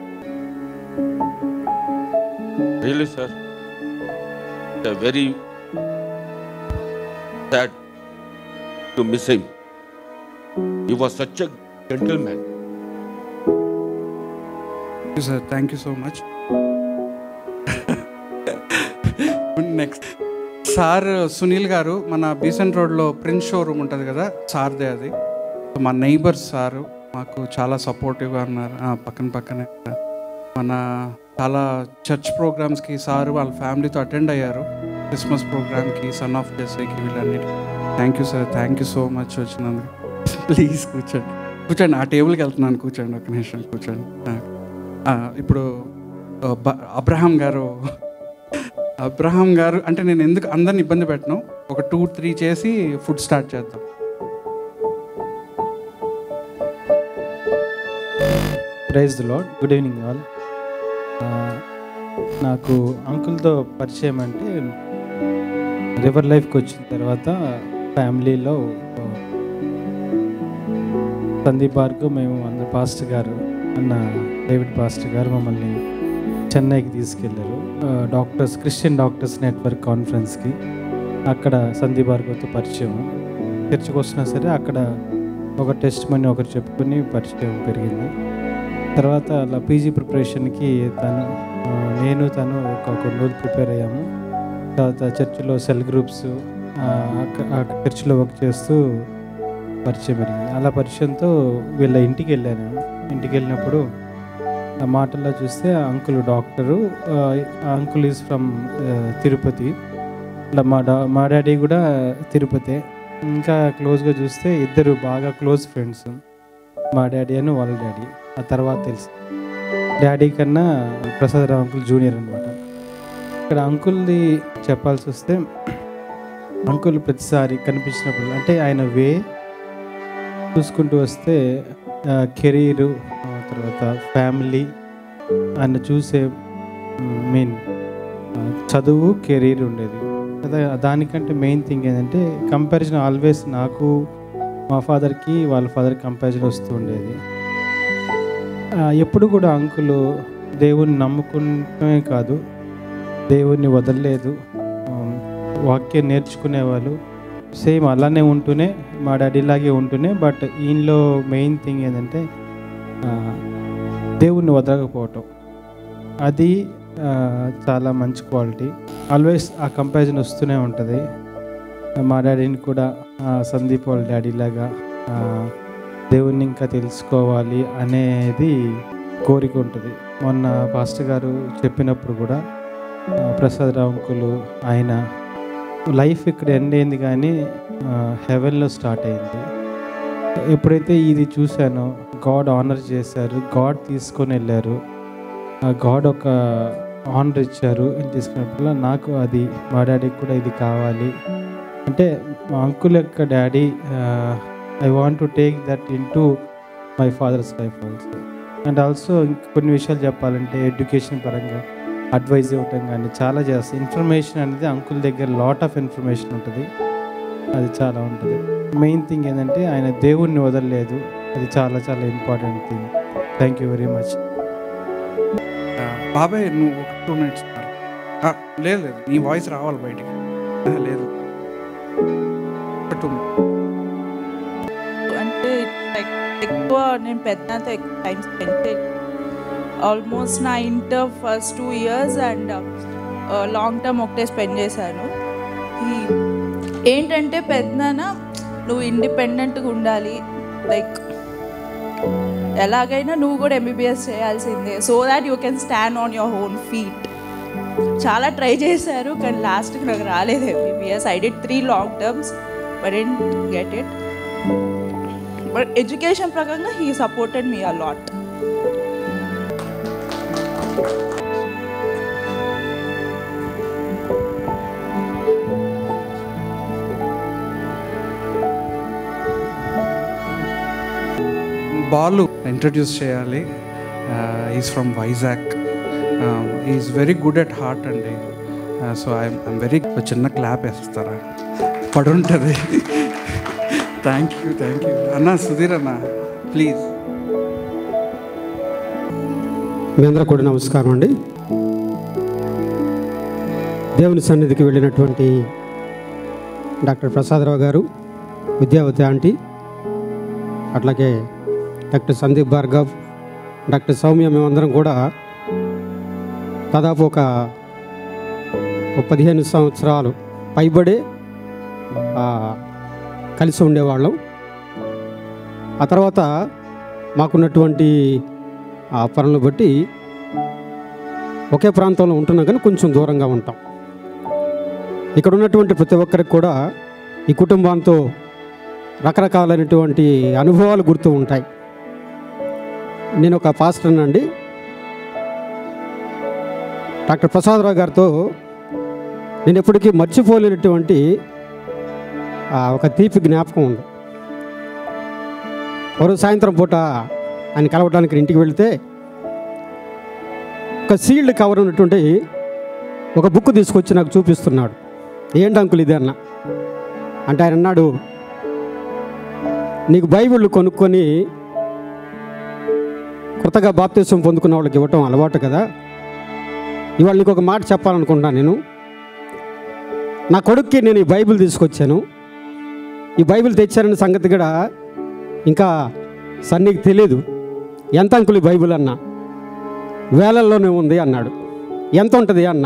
really sir very sad to miss him he was such a gentleman sir thank you so much next sir Sunil garu మన బీసెంట్ రోడ్లో ప్రిన్స్ షోరూమ్ ఉంటుంది కదా సార్దే అది మా నైబర్స్ సారు మాకు చాలా సపోర్టివ్గా ఉన్నారు ఆ, పక్కన పక్కనే మన చాలా చర్చ్ ప్రోగ్రామ్స్కి సార్ వాళ్ళ ఫ్యామిలీతో అటెండ్ అయ్యారు క్రిస్మస్ ప్రోగ్రామ్కి సన్ ఆఫ్ డేస్కి వీళ్ళన్నిటికీ thank you sir thank you so much వచ్చినందుకు ప్లీజ్ కూర్చోండి కూర్చోండి ఆ టేబుల్కి వెళ్తున్నాను కూర్చోండి ఒక నిమిషం కూర్చోండి ఆ. ఆ, ఇప్పుడు ఆ, బ- అబ్రహాం గారు అబ్రహాం గారు అంటే నేను ఎందుకు అందరిని ఇబ్బంది పెట్టను ఒక టూ త్రీ చేసి ఫుడ్ స్టార్ట్ చేద్దాం praise the lord good evening all నాకు అంకుల్తో పరిచయం అంటే రివర్ లైఫ్కి వచ్చిన తర్వాత ఫ్యామిలీలో ఆ, సందీప్ బార్కు మేము అందరు పాస్టర్ గారు అన్న డేవిడ్ పాస్టర్ గారు మమ్మల్ని చెన్నైకి తీసుకెళ్లారు ఆ, డాక్టర్స్ క్రిస్టియన్ డాక్టర్స్ నెట్వర్క్ కాన్ఫరెన్స్కి అక్కడ సందీప్ బార్గోతో పరిచయం చర్చకు వచ్చినా సరే అక్కడ ఒక టెస్ట్ మనీ ఒకరు చెప్పుకుని పరిచయం పెరిగింది తర్వాత అలా పీజీ ప్రిపరేషన్కి తను ఆ, నేను తను ఒక కొన్ని రోజులు ప్రిపేర్ అయ్యాము తర్వాత చర్చిలో సెల్ గ్రూప్స్ ఆ, అక్క- ఆ చర్చిలో వర్క్ చేస్తూ పరిచయం పెరిగింది అలా పరిచయంతో వీళ్ళ ఇంటికి వెళ్ళాను ఇంటికి వెళ్ళినప్పుడు ఆ మాటల్లో చూస్తే ఆ అంకుల్ డాక్టరు ఆ, ఆ అంకుల్ ఈజ్ ఫ్రమ్ తిరుపతి ఇలా మా డా మా డాడీ కూడా తిరుపతే ఇంకా క్లోజ్గా చూస్తే ఇద్దరు బాగా క్లోజ్ ఫ్రెండ్స్ మా డాడీ అని వాళ్ళ డాడీ ఆ తర్వాత తెలుసు డాడీ కన్నా ప్రసాదరావు అంకుల్ జూనియర్ అనమాట ఇక్కడ అంకుల్ది చెప్పాల్సి వస్తే అంకుల్ ప్రతిసారి కనిపించినప్పుడు అంటే ఆయన వే చూసుకుంటూ వస్తే కెరీరు తర్వాత ఫ్యామిలీ ఆయన చూసే మెయిన్ చదువు కెరీర్ ఉండేది అదే దానికంటే మెయిన్ థింగ్ ఏంటంటే కంపారిజన్ ఆల్వేస్ నాకు మా ఫాదర్కి వాళ్ళ ఫాదర్ కంపారిజన్ వస్తూ ఉండేది ఆ, ఎప్పుడు కూడా అంకులు దేవుణ్ణి నమ్ముకుంటమే కాదు దేవుణ్ణి వదలలేదు ఆ, వాక్యం నేర్చుకునేవాళ్ళు సేమ్ అలానే ఉంటూనే మా డాడీలాగే ఉంటూనే బట్ ఈయనలో మెయిన్ థింగ్ ఏంటంటే ఆ, దేవుణ్ణి వదలకపోవటం అది ఆ, చాలా మంచి క్వాలిటీ ఆల్వేస్ ఆ కంపారిజన్ వస్తూనే ఉంటుంది మా డాడీని కూడా ఆ, సందీప్ వాళ్ళ డాడీలాగా ఆ, దేవుణ్ణి ఇంకా తెలుసుకోవాలి అనేది కోరిక ఉంటుంది మొన్న పాస్టర్ గారు చెప్పినప్పుడు కూడా ఆ, ప్రసాద్ రావు అంకులు ఆయన లైఫ్ ఇక్కడ ఎండ్ అయింది కానీ హెవెన్లో స్టార్ట్ అయింది ఎప్పుడైతే ఇది చూశానో గాడ్ ఆనర్ చేశారు గాడ్ తీసుకొని వెళ్ళారు ఆ గాడ్ ఒక ఆనర్ ఇచ్చారు అని తీసుకున్నప్పుడు నాకు అది మా డాడీకి కూడా ఇది కావాలి అంటే మా అంకుల్ యొక్క daddy I want to take that into my father's life also and also కొన్ని విషయాలు చెప్పాలంటే ఎడ్యుకేషన్ పరంగా అడ్వైజ్ ఇవ్వటం కానీ చాలా చేస్తాయి ఇన్ఫర్మేషన్ అనేది అంకుల్ దగ్గర లాట్ ఆఫ్ ఇన్ఫర్మేషన్ ఉంటుంది అది చాలా ఉంటుంది మెయిన్ థింగ్ ఏంటంటే ఆయన దేవుణ్ణి వదలలేదు అది చాలా చాలా important thing thank you very much ఆ, బాబాయ్ నువ్వు ఒక టూ మినిట్స్ లేదు లేదు నీ వాయిస్ రావాలి బయటికి ఆ, లేదు ఒక two minutes. అంటే like ఎక్కువ నేను పెద్దతో ఎక్కువ టైం స్పెండ్ చేయలేదు ఆల్మోస్ట్ నా inter first two years and long term ఒకటే స్పెండ్ చేశాను ఈ ఏంటంటే పెద్దనాన్న నువ్వు ఇండిపెండెంట్గా ఉండాలి లైక్ ఎలాగైనా నువ్వు కూడా ఎంబీబీఎస్ చేయాల్సిందే so that you can stand on your own feet చాలా ట్రై చేశారు కానీ లాస్ట్కి నాకు రాలేదు MBBS I did three long terms but get it but education ప్రకారంగా he supported me a lot Balu introduce చేయాలి is from Vizag is very good at heart అండి so I'm I'm very చిన్న క్లాప్ వేస్తారా పడుంటుంది థ్యాంక్ యూ థ్యాంక్ యూ అన్న సుధీర్ అన్న please మీ అందరూ కూడా నమస్కారం అండి దేవుని సన్నిధికి వెళ్ళినటువంటి డాక్టర్ ప్రసాదరావు గారు విద్యావతి ఆంటీ అట్లాగే డాక్టర్ సందీప్ భార్గవ్ డాక్టర్ సౌమ్య మేమందరం కూడా దాదాపు ఒక ఒక పదిహేను సంవత్సరాలు పైబడే ఆ, కలిసి ఉండేవాళ్ళం ఆ తర్వాత మాకున్నటువంటి ఆ పనులను బట్టి ఒకే ప్రాంతంలో ఉంటున్నాం కానీ కొంచెం దూరంగా ఉంటాం ఇక్కడ ఉన్నటువంటి ప్రతి ఒక్కరికి కూడా ఈ కుటుంబంతో రకరకాలైనటువంటి అనుభవాలు గుర్తు ఉంటాయి నేను ఒక పాస్టర్ అండి డాక్టర్ ప్రసాదరావు గారితో నేను ఎప్పటికీ మర్చిపోలేనటువంటి ఆ, ఒక తీపి జ్ఞాపకం ఉంది ఒకరోజు సాయంత్రం పూట ఆయన కలవడానికి ఇంటికి వెళితే ఒక సీల్డ్ కవర్ ఉన్నటువంటి ఒక బుక్ తీసుకొచ్చి నాకు చూపిస్తున్నాడు ఏంటి అంకుల్ ఇది అన్న అంటే ఆయన అన్నాడు నీకు బైబిల్ కొనుక్కొని కొత్తగా బాప్తీసం పొందుకున్న వాళ్ళకి ఇవ్వటం అలవాటు కదా ఇవాళ నీకు ఒక మాట చెప్పాలనుకుంటున్నాను నేను నా కొడుక్కి నేను ఈ బైబిల్ తీసుకొచ్చాను ఈ బైబిల్ తెచ్చానన్న సంగతి కూడా ఇంకా సన్నీకి తెలియదు ఎంత అంకుల్ ఈ బైబిల్ అన్న వేలల్లోనే ఉంది అన్నాడు ఎంత ఉంటుంది అన్న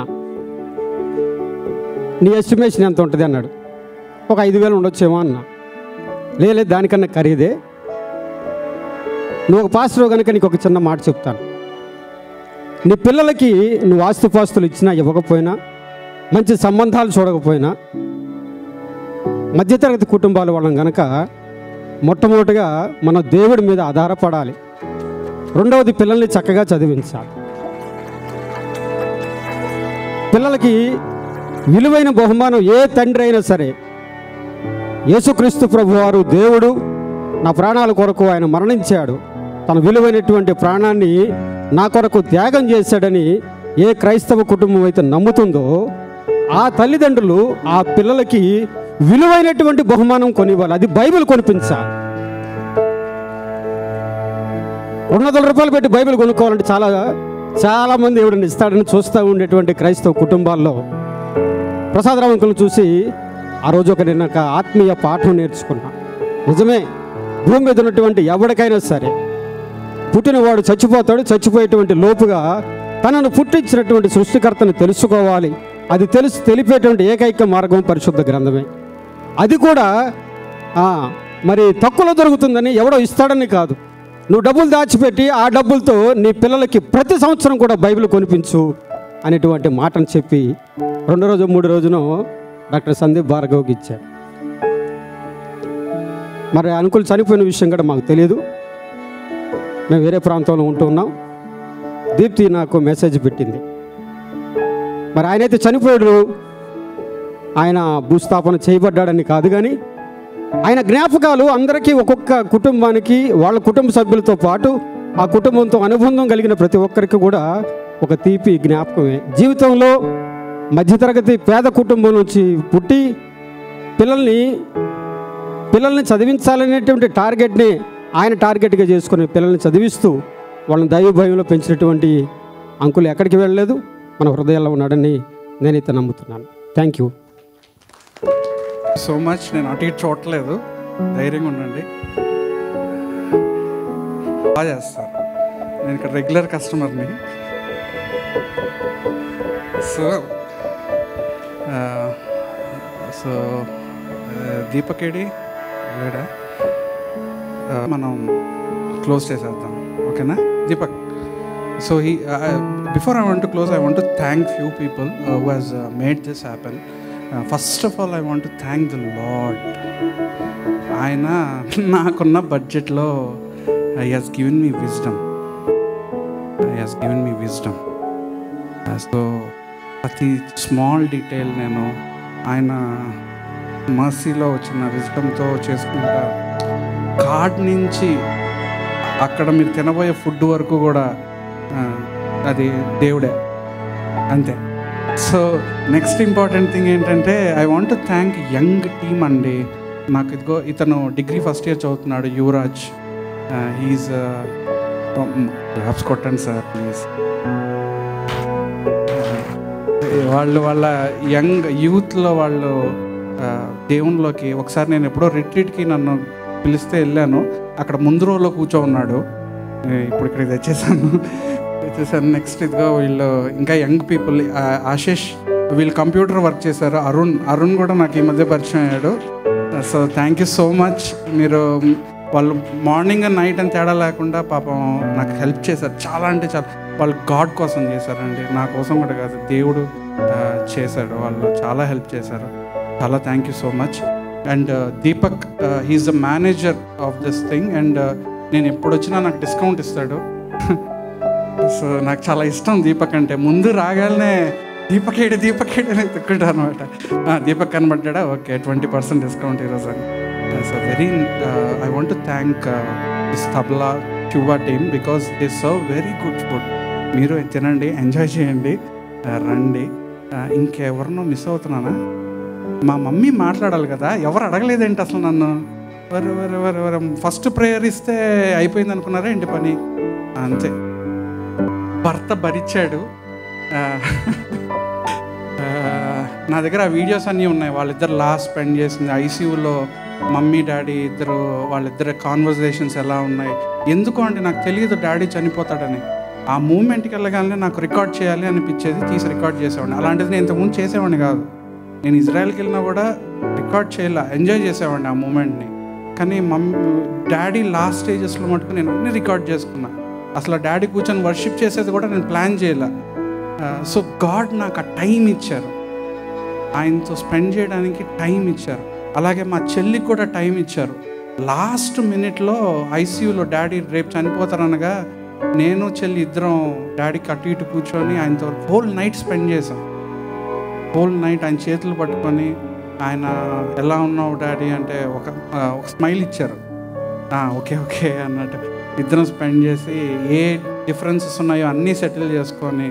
నీ ఎస్టిమేషన్ ఎంత ఉంటుంది అన్నాడు ఒక ఐదు వేలు ఉండొచ్చేమో అన్న లేలే దానికన్నా ఖరీదే నువ్వు ఒక పాస్టర్ కనుక నీకు ఒక చిన్న మాట చెప్తాను నీ పిల్లలకి నువ్వు ఆస్తిపాస్తులు ఇచ్చినా ఇవ్వకపోయినా మంచి సంబంధాలు చూడకపోయినా మధ్యతరగతి కుటుంబాల వాళ్ళం కనుక మొట్టమొదటిగా మన దేవుడి మీద ఆధారపడాలి రెండవది పిల్లల్ని చక్కగా చదివించాలి పిల్లలకి విలువైన బహుమానం ఏ తండ్రి అయినా సరే యేసుక్రీస్తు ప్రభువారు దేవుడు నా ప్రాణాల కొరకు ఆయన మరణించాడు తన విలువైనటువంటి ప్రాణాన్ని నా కొరకు త్యాగం చేశాడని ఏ క్రైస్తవ కుటుంబం అయితే నమ్ముతుందో ఆ తల్లిదండ్రులు ఆ పిల్లలకి విలువైనటువంటి బహుమానం కొనివ్వాలి అది బైబిల్ కొనిపించాలి రెండు వందల రూపాయలు పెట్టి బైబిల్ కొనుక్కోవాలంటే చాలా చాలా మంది ఎవడన్నా ఇస్తాడని చూస్తూ ఉండేటువంటి క్రైస్తవ కుటుంబాల్లో ప్రసాదరావు అంకుల్ని చూసి ఆ రోజు ఒక నేను ఒక ఆత్మీయ పాఠం నేర్చుకున్నా నిజమే భూమి మీద ఉన్నటువంటి ఎవరికైనా సరే పుట్టినవాడు చచ్చిపోతాడు చచ్చిపోయేటువంటి లోపుగా తనను పుట్టించినటువంటి సృష్టికర్తను తెలుసుకోవాలి అది తెలుసు తెలిపేటువంటి ఏకైక మార్గం పరిశుద్ధ గ్రంథమే అది కూడా ఆ, మరి తక్కువలో దొరుకుతుందని ఎవడో ఇస్తాడని కాదు నువ్వు డబ్బులు దాచిపెట్టి ఆ డబ్బులతో నీ పిల్లలకి ప్రతి సంవత్సరం కూడా బైబిల్ కొనిపించు అనేటువంటి మాటను చెప్పి రెండో రోజు మూడు రోజును డాక్టర్ సందీప్ భార్గవ్కి ఇచ్చారు మరి అనుకులు చనిపోయిన విషయం కూడా మాకు తెలియదు మేము వేరే ప్రాంతంలో ఉంటూ ఉన్నాం దీప్తి నాకు మెసేజ్ పెట్టింది మరి ఆయనైతే చనిపోయాడు ఆయన భూస్థాపన చేయబడ్డాడని కాదు కానీ ఆయన జ్ఞాపకాలు అందరికీ ఒక్కొక్క కుటుంబానికి వాళ్ళ కుటుంబ సభ్యులతో పాటు ఆ కుటుంబంతో అనుబంధం కలిగిన ప్రతి ఒక్కరికి కూడా ఒక తీపి జ్ఞాపకమే జీవితంలో మధ్యతరగతి పేద కుటుంబం నుంచి పుట్టి పిల్లల్ని పిల్లల్ని చదివించాలనేటువంటి టార్గెట్ని ఆయన టార్గెట్గా చేసుకుని పిల్లల్ని చదివిస్తూ వాళ్ళని దైవ భయంలో పెంచినటువంటి అంకులు ఎక్కడికి వెళ్ళలేదు మన హృదయాల్లో ఉన్నాడని నేనైతే నమ్ముతున్నాను థ్యాంక్ యూ సో మచ్ నేను అటు ఇటు చూడట్లేదు ధైర్యంగా ఉండండి బాగా చేస్తారు నేను ఇక్కడ రెగ్యులర్ కస్టమర్ని సో సో దీపక్ ఏడి లేడా ఆ, మనం క్లోజ్ చేసేద్దాం ఓకేనా Deepak so he before I want to close I want to thank few people who has made this happen first of all I want to thank the lord ఆయన నాకున్న బడ్జెట్లో I has given me wisdom I has given me wisdom so ప్రతి small detail నేను ఆయన మర్సీలో వచ్చిన విజ్డమ్తో చేసుకుంటా card నుంచి అక్కడ మీరు తినబోయే ఫుడ్ వరకు కూడా ఆ, అది దేవుడే అంతే సో నెక్స్ట్ ఇంపార్టెంట్ థింగ్ ఏంటంటే I want to thank young team అండి నాకు ఇదిగో ఇతను డిగ్రీ ఫస్ట్ ఇయర్ చదువుతున్నాడు యువరాజ్ హీజ్ ల్యాబ్స్ కొట్టండి సార్ ప్లీజ్ వాళ్ళు వాళ్ళ యంగ్ యూత్లో వాళ్ళు ఆ, దేవునిలోకి ఒకసారి నేను ఎప్పుడో రిట్రీట్కి నన్ను పిలిస్తే వెళ్ళాను అక్కడ ముందు రోజులో కూర్చో ఉన్నాడు ఏ, ఇప్పుడు ఇక్కడికి తెచ్చేసాను తెచ్చేసాను నెక్స్ట్ ఇదిగో వీళ్ళు ఇంకా యంగ్ పీపుల్ ఆశిష్ వీళ్ళు కంప్యూటర్ వర్క్ చేశారు అరుణ్ అరుణ్ కూడా నాకు ఈ మధ్య పరిచయం అయ్యాడు so thank you so much మీరు వాళ్ళు మార్నింగ్ అండ్ నైట్ అని తేడా లేకుండా పాపం నాకు హెల్ప్ చేశారు చాలా అంటే చాలా వాళ్ళు గాడ్ కోసం చేశారండి నా కోసం కూడా కాదు దేవుడు ఆ, చేశాడు వాళ్ళు చాలా హెల్ప్ చేశారు చాలా thank you so much and Deepak he is the manager of this thing and నేను ఎప్పుడు వచ్చినా నాకు డిస్కౌంట్ ఇస్తాడు సో నాకు చాలా ఇష్టం దీపక్ అంటే ముందు రాగానే దీపక్ ఏడు దీపక్ ఏడు అని ఎత్తుకుంటాను అనమాట దీపక్ కనబడ్డా ఓకే ట్వంటీ పర్సెంట్ డిస్కౌంట్ ఈరోజు అని so very I want to thank this Tabla Cuba team because they serve very good food మీరు తినండి ఎంజాయ్ చేయండి uh, రండి Uh, ఇంకెవరినో మిస్ అవుతున్నానా మా మమ్మీ మాట్లాడాలి కదా ఎవరు అడగలేదేంటి అసలు నన్ను వరే వరే వరే వరే ఫస్ట్ ప్రేయర్ ఇస్తే అయిపోయింది అనుకున్నారా ఏంటి పని అంతే భర్త భరించాడు ఆ, ఆ, నా దగ్గర ఆ వీడియోస్ అన్నీ ఉన్నాయి వాళ్ళిద్దరు లాస్ట్ స్పెండ్ చేసింది ఐసీయూలో మమ్మీ డాడీ ఇద్దరు వాళ్ళిద్దరు కాన్వర్జేషన్స్ ఎలా ఉన్నాయి ఎందుకు అంటే నాకు తెలియదు డాడీ చనిపోతాడని ఆ మూమెంట్కి వెళ్ళగానే నాకు రికార్డ్ చేయాలి అనిపించేది తీసి రికార్డ్ చేసేవాడిని అలాంటిది నేను ఇంతకుముందు చేసేవాడిని కాదు నేను ఇజ్రాయెల్కి వెళ్ళినా కూడా రికార్డ్ చేయాల ఎంజాయ్ చేసేవాడిని ఆ మూమెంట్ని కానీ మమ్మీ డాడీ లాస్ట్ స్టేజెస్లో మటుకు నేను అన్ని రికార్డ్ చేసుకున్నా అసలు డాడీ కూర్చొని వర్షిప్ చేసేది కూడా నేను ప్లాన్ చేయాల సో గాడ్ నాకు ఆ టైం ఇచ్చారు ఆయనతో స్పెండ్ చేయడానికి టైం ఇచ్చారు అలాగే మా చెల్లికి కూడా టైం ఇచ్చారు లాస్ట్ మినిట్లో ఐసీయూలో డాడీ రేపు చనిపోతారనగా నేను చెల్లి ఇద్దరం డాడీకి అటు ఇటు కూర్చొని ఆయనతో హోల్ నైట్ స్పెండ్ చేసాం హోల్ నైట్ ఆయన చేతులు పట్టుకొని ఆయన ఎలా ఉన్నావు డాడీ అంటే ఒక ఆ, ఒక స్మైల్ ఇచ్చారు "ఆ, ఓకే ఓకే అన్నట్టు ఇద్దరం స్పెండ్ చేసి ఏ డిఫరెన్సెస్ ఉన్నాయో అన్నీ సెటిల్ చేసుకొని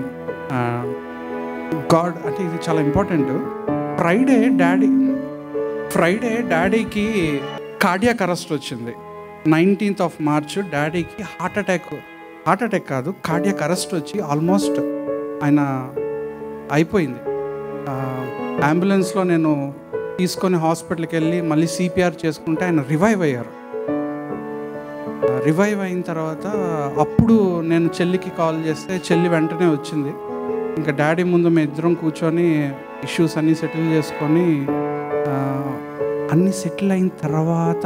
గాడ్ అంటే ఇది చాలా ఇంపార్టెంట్ ఫ్రైడే డాడీ ఫ్రైడే డాడీకి కార్డియాక్ అరెస్ట్ వచ్చింది నైన్టీన్త్ ఆఫ్ మార్చ్ డాడీకి హార్ట్ అటాక్ హార్ట్ అటాక్ కాదు కార్డియాక్ అరెస్ట్ వచ్చి ఆల్మోస్ట్ ఆయన అయిపోయింది అంబులెన్స్లో నేను తీసుకొని హాస్పిటల్కి వెళ్ళి మళ్ళీ సిపిఆర్ చేసుకుంటే ఆయన రివైవ్ అయ్యారు రివైవ్ అయిన తర్వాత అప్పుడు నేను చెల్లికి కాల్ చేస్తే చెల్లి వెంటనే వచ్చింది ఇంకా డాడీ ముందు మేము ఇద్దరం కూర్చొని ఇష్యూస్ అన్నీ సెటిల్ చేసుకొని ఆ, అన్నీ సెటిల్ అయిన తర్వాత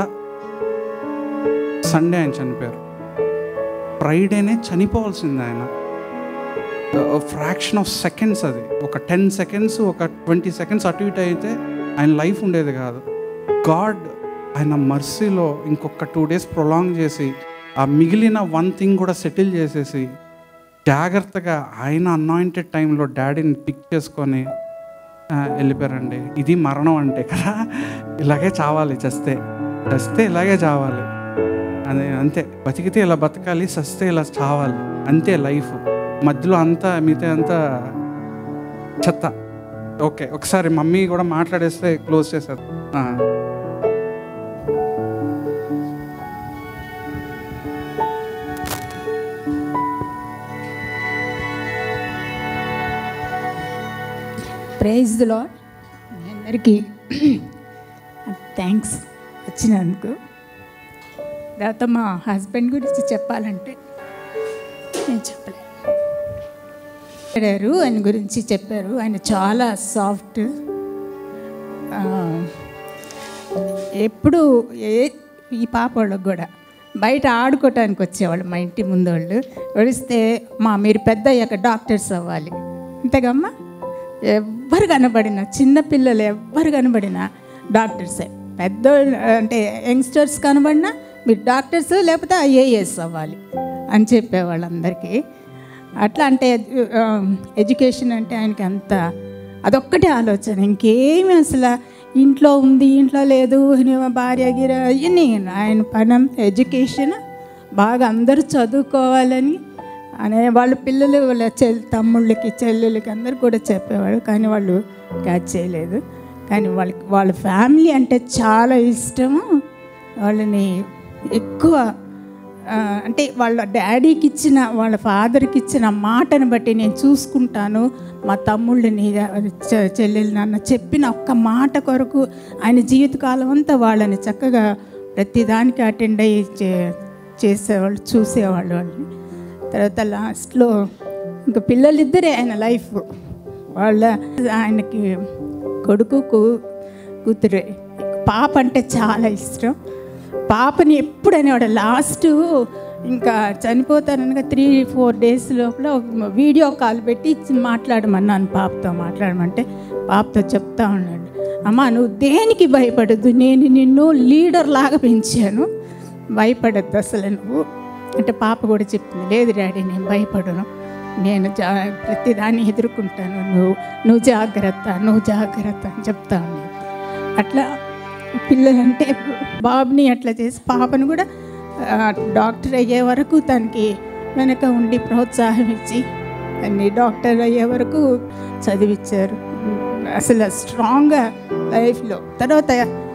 సండే ఆయన చనిపోయారు ఫ్రైడేనే చనిపోవాల్సింది ఆయన ఫ్రాక్షన్ ఆఫ్ సెకండ్స్ అది ఒక టెన్ సెకండ్స్ ఒక ట్వంటీ సెకండ్స్ అటు ఇటు అయితే ఆయన లైఫ్ ఉండేది కాదు గాడ్ ఆయన మర్సీలో ఇంకొక టూ డేస్ ప్రొలాంగ్ చేసి ఆ మిగిలిన వన్ థింగ్ కూడా సెటిల్ చేసేసి జాగ్రత్తగా ఆయన అనాయింటెడ్ టైంలో డాడీని పిక్ చేసుకొని ఆ, వెళ్ళిపోయారండి ఇది మరణం అంటే కదా ఇలాగే చావాలి చస్తే చస్తే ఇలాగే చావాలి అదే అంతే బతికితే ఇలా బతకాలి సస్తే ఇలా చావాలి అంతే లైఫ్ మధ్యలో అంతా మిగతా అంతా చెత్త ఓకే ఒకసారి మమ్మీ కూడా మాట్లాడేస్తే క్లోజ్ చేశారు ఆ. ప్రైజ్ ది లాడ్ మీ అందరికీ థ్యాంక్స్ వచ్చినందుకు తర్వాత మా హస్బెండ్ గురించి చెప్పాలంటే నేను చెప్పలేను మాట్లాడారు ఆయన గురించి చెప్పారు ఆయన చాలా సాఫ్ట్ ఎప్పుడు ఏ ఈ పాప వాళ్ళకి కూడా బయట ఆడుకోవటానికి వచ్చేవాళ్ళు మా ఇంటి ముందు వాళ్ళు వడిస్తే మా మీరు పెద్ద అయ్యాక డాక్టర్స్ అవ్వాలి అంతేగమ్మా ఎవ్వరు కనబడినా చిన్నపిల్లలు ఎవ్వరు కనబడినా డాక్టర్సే పెద్ద అంటే యంగ్స్టర్స్ కనబడినా మీరు డాక్టర్స్ లేకపోతే ఐఏఎస్ అవ్వాలి అని చెప్పేవాళ్ళు అందరికీ అట్లా అంటే ఎడ్యుకేషన్ అంటే ఆయనకి అంత అదొక్కటే ఆలోచన ఇంకేమి అసలు ఇంట్లో ఉంది ఇంట్లో లేదు భార్య గిర ఇవన్నీ ఆయన పని ఎడ్యుకేషన్ బాగా అందరూ చదువుకోవాలని అనే వాళ్ళ పిల్లలు వాళ్ళ చెల్లి తమ్ముళ్ళకి చెల్లెళ్ళకి అందరు కూడా చెప్పేవాడు కానీ వాళ్ళు క్యాచ్ చేయలేదు కానీ వాళ్ళకి వాళ్ళ ఫ్యామిలీ అంటే చాలా ఇష్టము వాళ్ళని ఎక్కువ ఆ, అంటే వాళ్ళ డాడీకి ఇచ్చిన వాళ్ళ ఫాదర్కి ఇచ్చిన మాటను బట్టి నేను చూసుకుంటాను మా తమ్ముళ్ళని చె- చెల్లెలు నాన్న చెప్పిన ఒక్క మాట కొరకు ఆయన జీవితకాలం అంతా వాళ్ళని చక్కగా ప్రతిదానికి అటెండ్ అయ్యి చే- చేసేవాళ్ళు చూసేవాళ్ళు వాళ్ళని తర్వాత లాస్ట్లో ఇంకా పిల్లలిద్దరే ఆయన లైఫ్ వాళ్ళ ఆయనకి కొడుకు కూ- కూతురే పాప అంటే చాలా ఇష్టం పాపని ఎప్పుడు అనేవాడు లాస్ట్ ఇంకా చనిపోతాననగా త్రీ ఫోర్ డేస్ లోపల ఒక వీడియో కాల్ పెట్టి ఇచ్చి మాట్లాడమన్నాను పాపతో మాట్లాడమంటే పాపతో చెప్తా ఉన్నాడు అమ్మ నువ్వు దేనికి భయపడద్దు నేను నిన్ను లీడర్ లాగా పెంచాను భయపడద్దు అసలు నువ్వు అంటే పాప కూడా చెప్పింది లేదు డాడీ నేను భయపడను నేను జా ప్రతిదాన్ని ఎదుర్కొంటాను నువ్వు నువ్వు జాగ్రత్త నువ్వు జాగ్రత్త అని చెప్తా ఉన్నాను అట్లా పిల్లలంటే బాబుని అట్లా చేసి పాపను కూడా ఆ, డాక్టర్ అయ్యే వరకు తనకి వెనక ఉండి ప్రోత్సాహం ఇచ్చి అన్ని డాక్టర్ అయ్యే వరకు చదివించారు అసలు స్ట్రాంగ్గా లైఫ్లో తర్వాత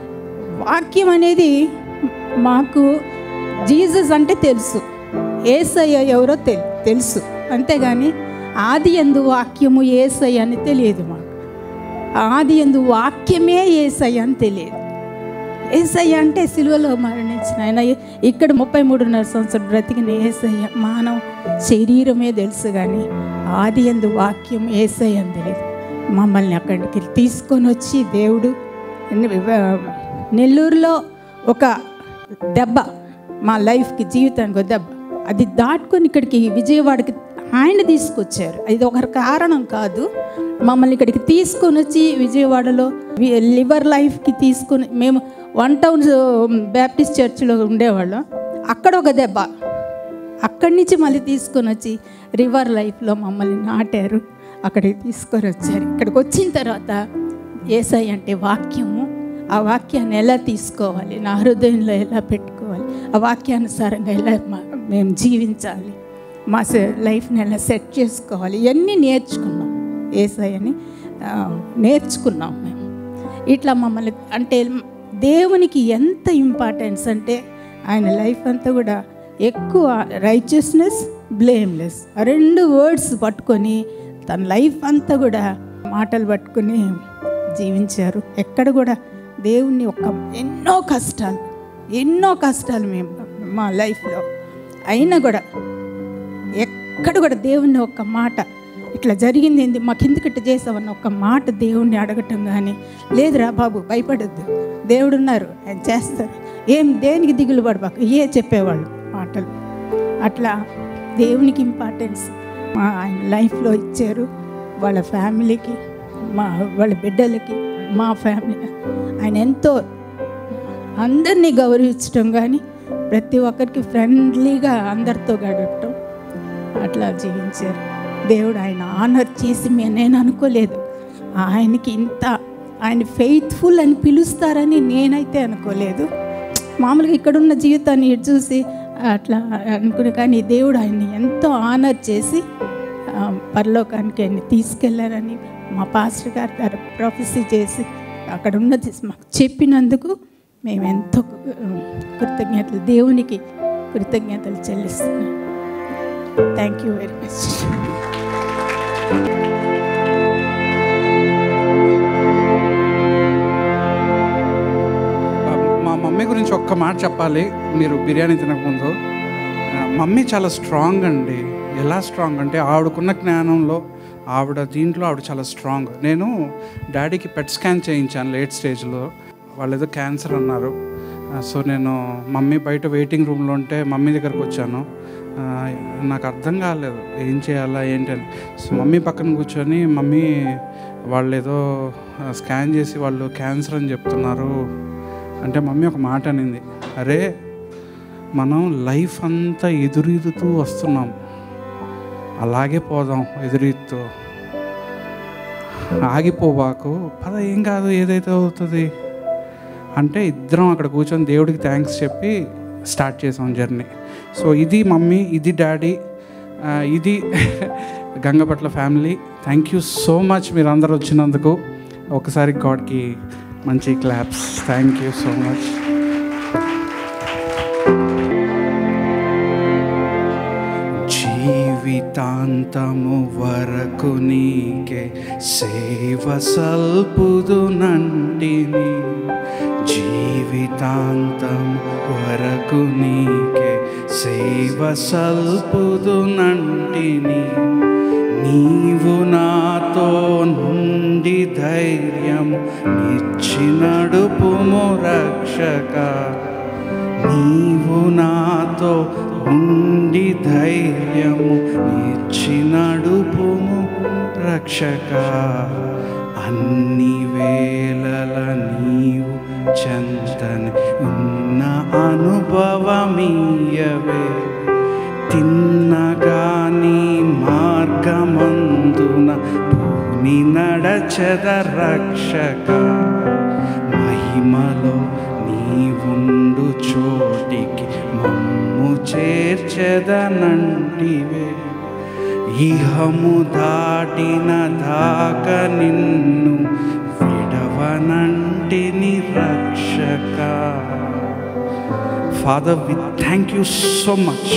వాక్యం అనేది మాకు జీసస్ అంటే తెలుసు ఏసయ్య ఎవరో తెల్ తెలుసు అంతేగాని ఆది ఎందు వాక్యము ఏసయ్య అని తెలియదు మాకు ఆది ఎందు వాక్యమే ఏసయ్య అని తెలియదు ఏసయ్య అంటే సిలువలో మరణించిన ఆయన ఇక్కడ ముప్పై మూడున్నర సంవత్సరం బ్రతికిన ఏసయ్య మానవ శరీరమే తెలుసు కానీ ఆది ఎందు వాక్యం ఏసయ్య అని తెలియదు మమ్మల్ని అక్కడికి తీసుకొని వచ్చి దేవుడు నెల్లూరులో ఒక దెబ్బ మా లైఫ్కి జీవితానికి ఒక దెబ్బ అది దాటుకొని ఇక్కడికి విజయవాడకి ఆయన తీసుకొచ్చారు ఇది ఒక కారణం కాదు మమ్మల్ని ఇక్కడికి తీసుకొని వచ్చి విజయవాడలో వి- లివర్ లైఫ్కి తీసుకొని మేము వన్ టౌన్ బ్యాప్టిస్ట్ చర్చిలో ఉండేవాళ్ళం అక్కడ ఒక దెబ్బ అక్కడి నుంచి మళ్ళీ తీసుకొని వచ్చి రివర్ లైఫ్లో మమ్మల్ని నాటారు అక్కడికి తీసుకొని వచ్చారు ఇక్కడికి వచ్చిన తర్వాత ఏసై అంటే వాక్యము ఆ వాక్యాన్ని ఎలా తీసుకోవాలి నా హృదయంలో ఎలా పెట్టుకోవాలి ఆ వాక్యానుసారంగా ఎలా మా- మేము జీవించాలి మా సె- లైఫ్ని ఎలా సెట్ చేసుకోవాలి ఇవన్నీ నేర్చుకున్నాం ఏసఐని ఆ, నేర్చుకున్నాం మేము ఇట్లా మమ్మల్ని అంటే దేవునికి ఎంత ఇంపార్టెన్స్ అంటే ఆయన లైఫ్ అంతా కూడా ఎక్కువ రైచియస్నెస్ బ్లేమ్లెస్ ఆ రెండు వర్డ్స్ పట్టుకొని తన లైఫ్ అంతా కూడా మాటలు పట్టుకొని జీవించారు ఎక్కడ కూడా దేవుణ్ణి ఒక ఎన్నో కష్టాలు ఎన్నో కష్టాలు మేము మా లైఫ్లో అయినా కూడా ఎక్కడ కూడా దేవుణ్ణి ఒక్క మాట ఇట్లా జరిగింది ఏంది మాకు ఎందుకు ఇట్లా చేసావన్న ఒక్క మాట దేవుణ్ణి అడగటం కానీ లేదురా బాబు భయపడద్దు దేవుడు ఉన్నారు ఆయన చేస్తారు ఏం దేనికి దిగులు పడబాకు ఏ చెప్పేవాళ్ళు మాటలు అట్లా దేవునికి ఇంపార్టెన్స్ మా ఆయన లైఫ్లో ఇచ్చారు వాళ్ళ ఫ్యామిలీకి మా వాళ్ళ బిడ్డలకి మా ఫ్యామిలీ ఆయన ఎంతో అందరినీ గౌరవించడం కానీ ప్రతి ఒక్కరికి ఫ్రెండ్లీగా అందరితో గడపటం అట్లా జీవించారు దేవుడు ఆయన ఆనర్ చేసి మే- నేను అనుకోలేదు ఆయనకి ఇంత ఆయన ఫెయిత్ఫుల్ అని పిలుస్తారని నేనైతే అనుకోలేదు మామూలుగా ఇక్కడున్న జీవితాన్ని ఇటు చూసి అట్లా అనుకునే కానీ దేవుడు ఆయన్ని ఎంతో ఆనర్ చేసి ఆ, పరలోకానికి ఆయన్ని తీసుకెళ్లారని మా పాస్టర్ గారి గారు ప్రొఫెసీ చేసి అక్కడ ఉన్నది మాకు చెప్పినందుకు మేము ఎంతో ఆ, కృతజ్ఞతలు దేవునికి కృతజ్ఞతలు చెల్లిస్తున్నాం థ్యాంక్ యూ వెరీ మచ్ మా మమ్మీ గురించి ఒక్క మాట చెప్పాలి మీరు బిర్యానీ తినకముందు ఆ, మమ్మీ చాలా స్ట్రాంగ్ అండి ఎలా స్ట్రాంగ్ అంటే ఆవిడకున్న జ్ఞానంలో ఆవిడ దీంట్లో ఆవిడ చాలా స్ట్రాంగ్ నేను డాడీకి పెట్ స్కాన్ చేయించాను లేట్ స్టేజ్లో వాళ్ళు ఏదో క్యాన్సర్ అన్నారు ఆ, సో నేను మమ్మీ బయట వెయిటింగ్ రూమ్లో ఉంటే మమ్మీ దగ్గరకు వచ్చాను ఆ, నాకు అర్థం కాలేదు ఏం చేయాలా ఏంటి అని సో మమ్మీ పక్కన కూర్చొని మమ్మీ వాళ్ళు ఏదో ఆ, స్కాన్ చేసి వాళ్ళు క్యాన్సర్ అని చెప్తున్నారు అంటే మమ్మీ ఒక మాట అనింది అరే మనం లైఫ్ అంతా ఎదురీదుతూ వస్తున్నాం అలాగే పోదాం ఎదురీదుతూ ఆగిపోవాకు పద ఏం కాదు ఏదైతే అవుతుంది అంటే ఇద్దరం అక్కడ కూర్చొని దేవుడికి థ్యాంక్స్ చెప్పి స్టార్ట్ చేసాం జర్నీ సో ఇది మమ్మీ ఇది డాడీ ఆ, ఇది Gangapatla family thank you so much మీరు అందరు వచ్చినందుకు ఒకసారి గాడ్కి మంచి claps thank you so much జీవితాంతము వరకు నీకే సేవ సల్పుదు నంటిని జీవితాంతం వరకు నీకే సేవ సల్పుదు నంటిని నీవు నాతో నుండి ధైర్యం నిచ్చి నడుపుము రక్షక నీవు నాతో ఉండి ధైర్యము నిచ్చి నడుపుము రక్షక అన్ని వేళల నీవు చెంతని ఉన్న అనుభవమీయవే తిన్నగాని మార్గమందున భూమి నడచద రక్షక మహిమలో నీవుండు చోటికి మమ్ము చేర్చెదనంటివే ఇహము దాటిన దాక నిన్ను విడవనంటిని రక్షక father we thank you so much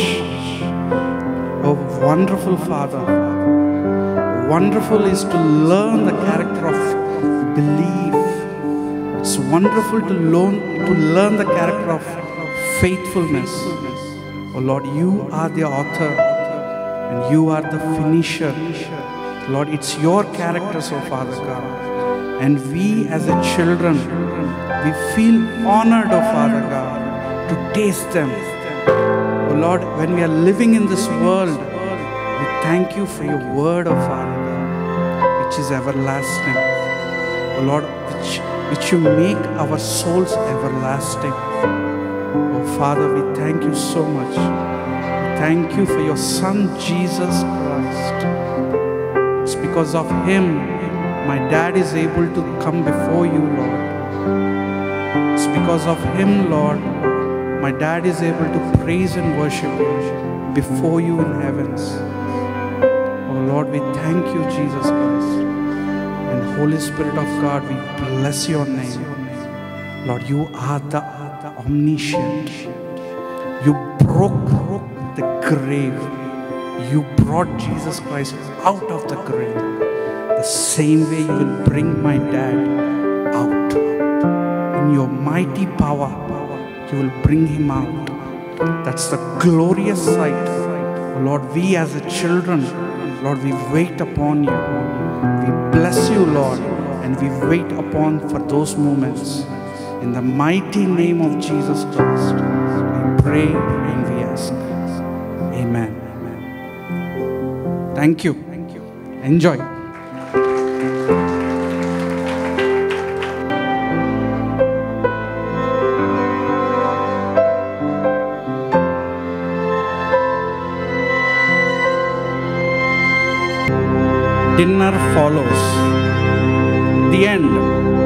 O wonderful father wonderful is to learn the character of belief. It's wonderful to learn to learn the character of faithfulness. Oh Lord, you are the author and you are the finisher. Lord, it's your character, so Father God. And we as a children, we feel honored, oh Father God, to taste them. Oh Lord, when we are living in this world, we thank you for your word, O Father, which is everlasting. O Lord, which, which you make our souls everlasting. Oh Father, we thank you so much. Thank you for your Son, Jesus Christ. It's because of him my dad is able to come before you, Lord. It's because of him, Lord, my dad is able to praise and worship you before you in heavens. Oh Lord, we thank you, Jesus Christ. And Holy Spirit of God, we bless your name. Lord, you are the, the omniscient. You broke, broke the grave. You brought Jesus Christ out of the grave. The same way you will bring my dad out. In your mighty power, you will bring him out. That's the glorious sight. Oh Lord, we as a children, Lord, we wait upon you. We bless you, Lord, and we wait upon for those moments. In the mighty name of Jesus Christ, we pray and we ask. Amen. Thank you. Enjoy. Dinner follows. The end.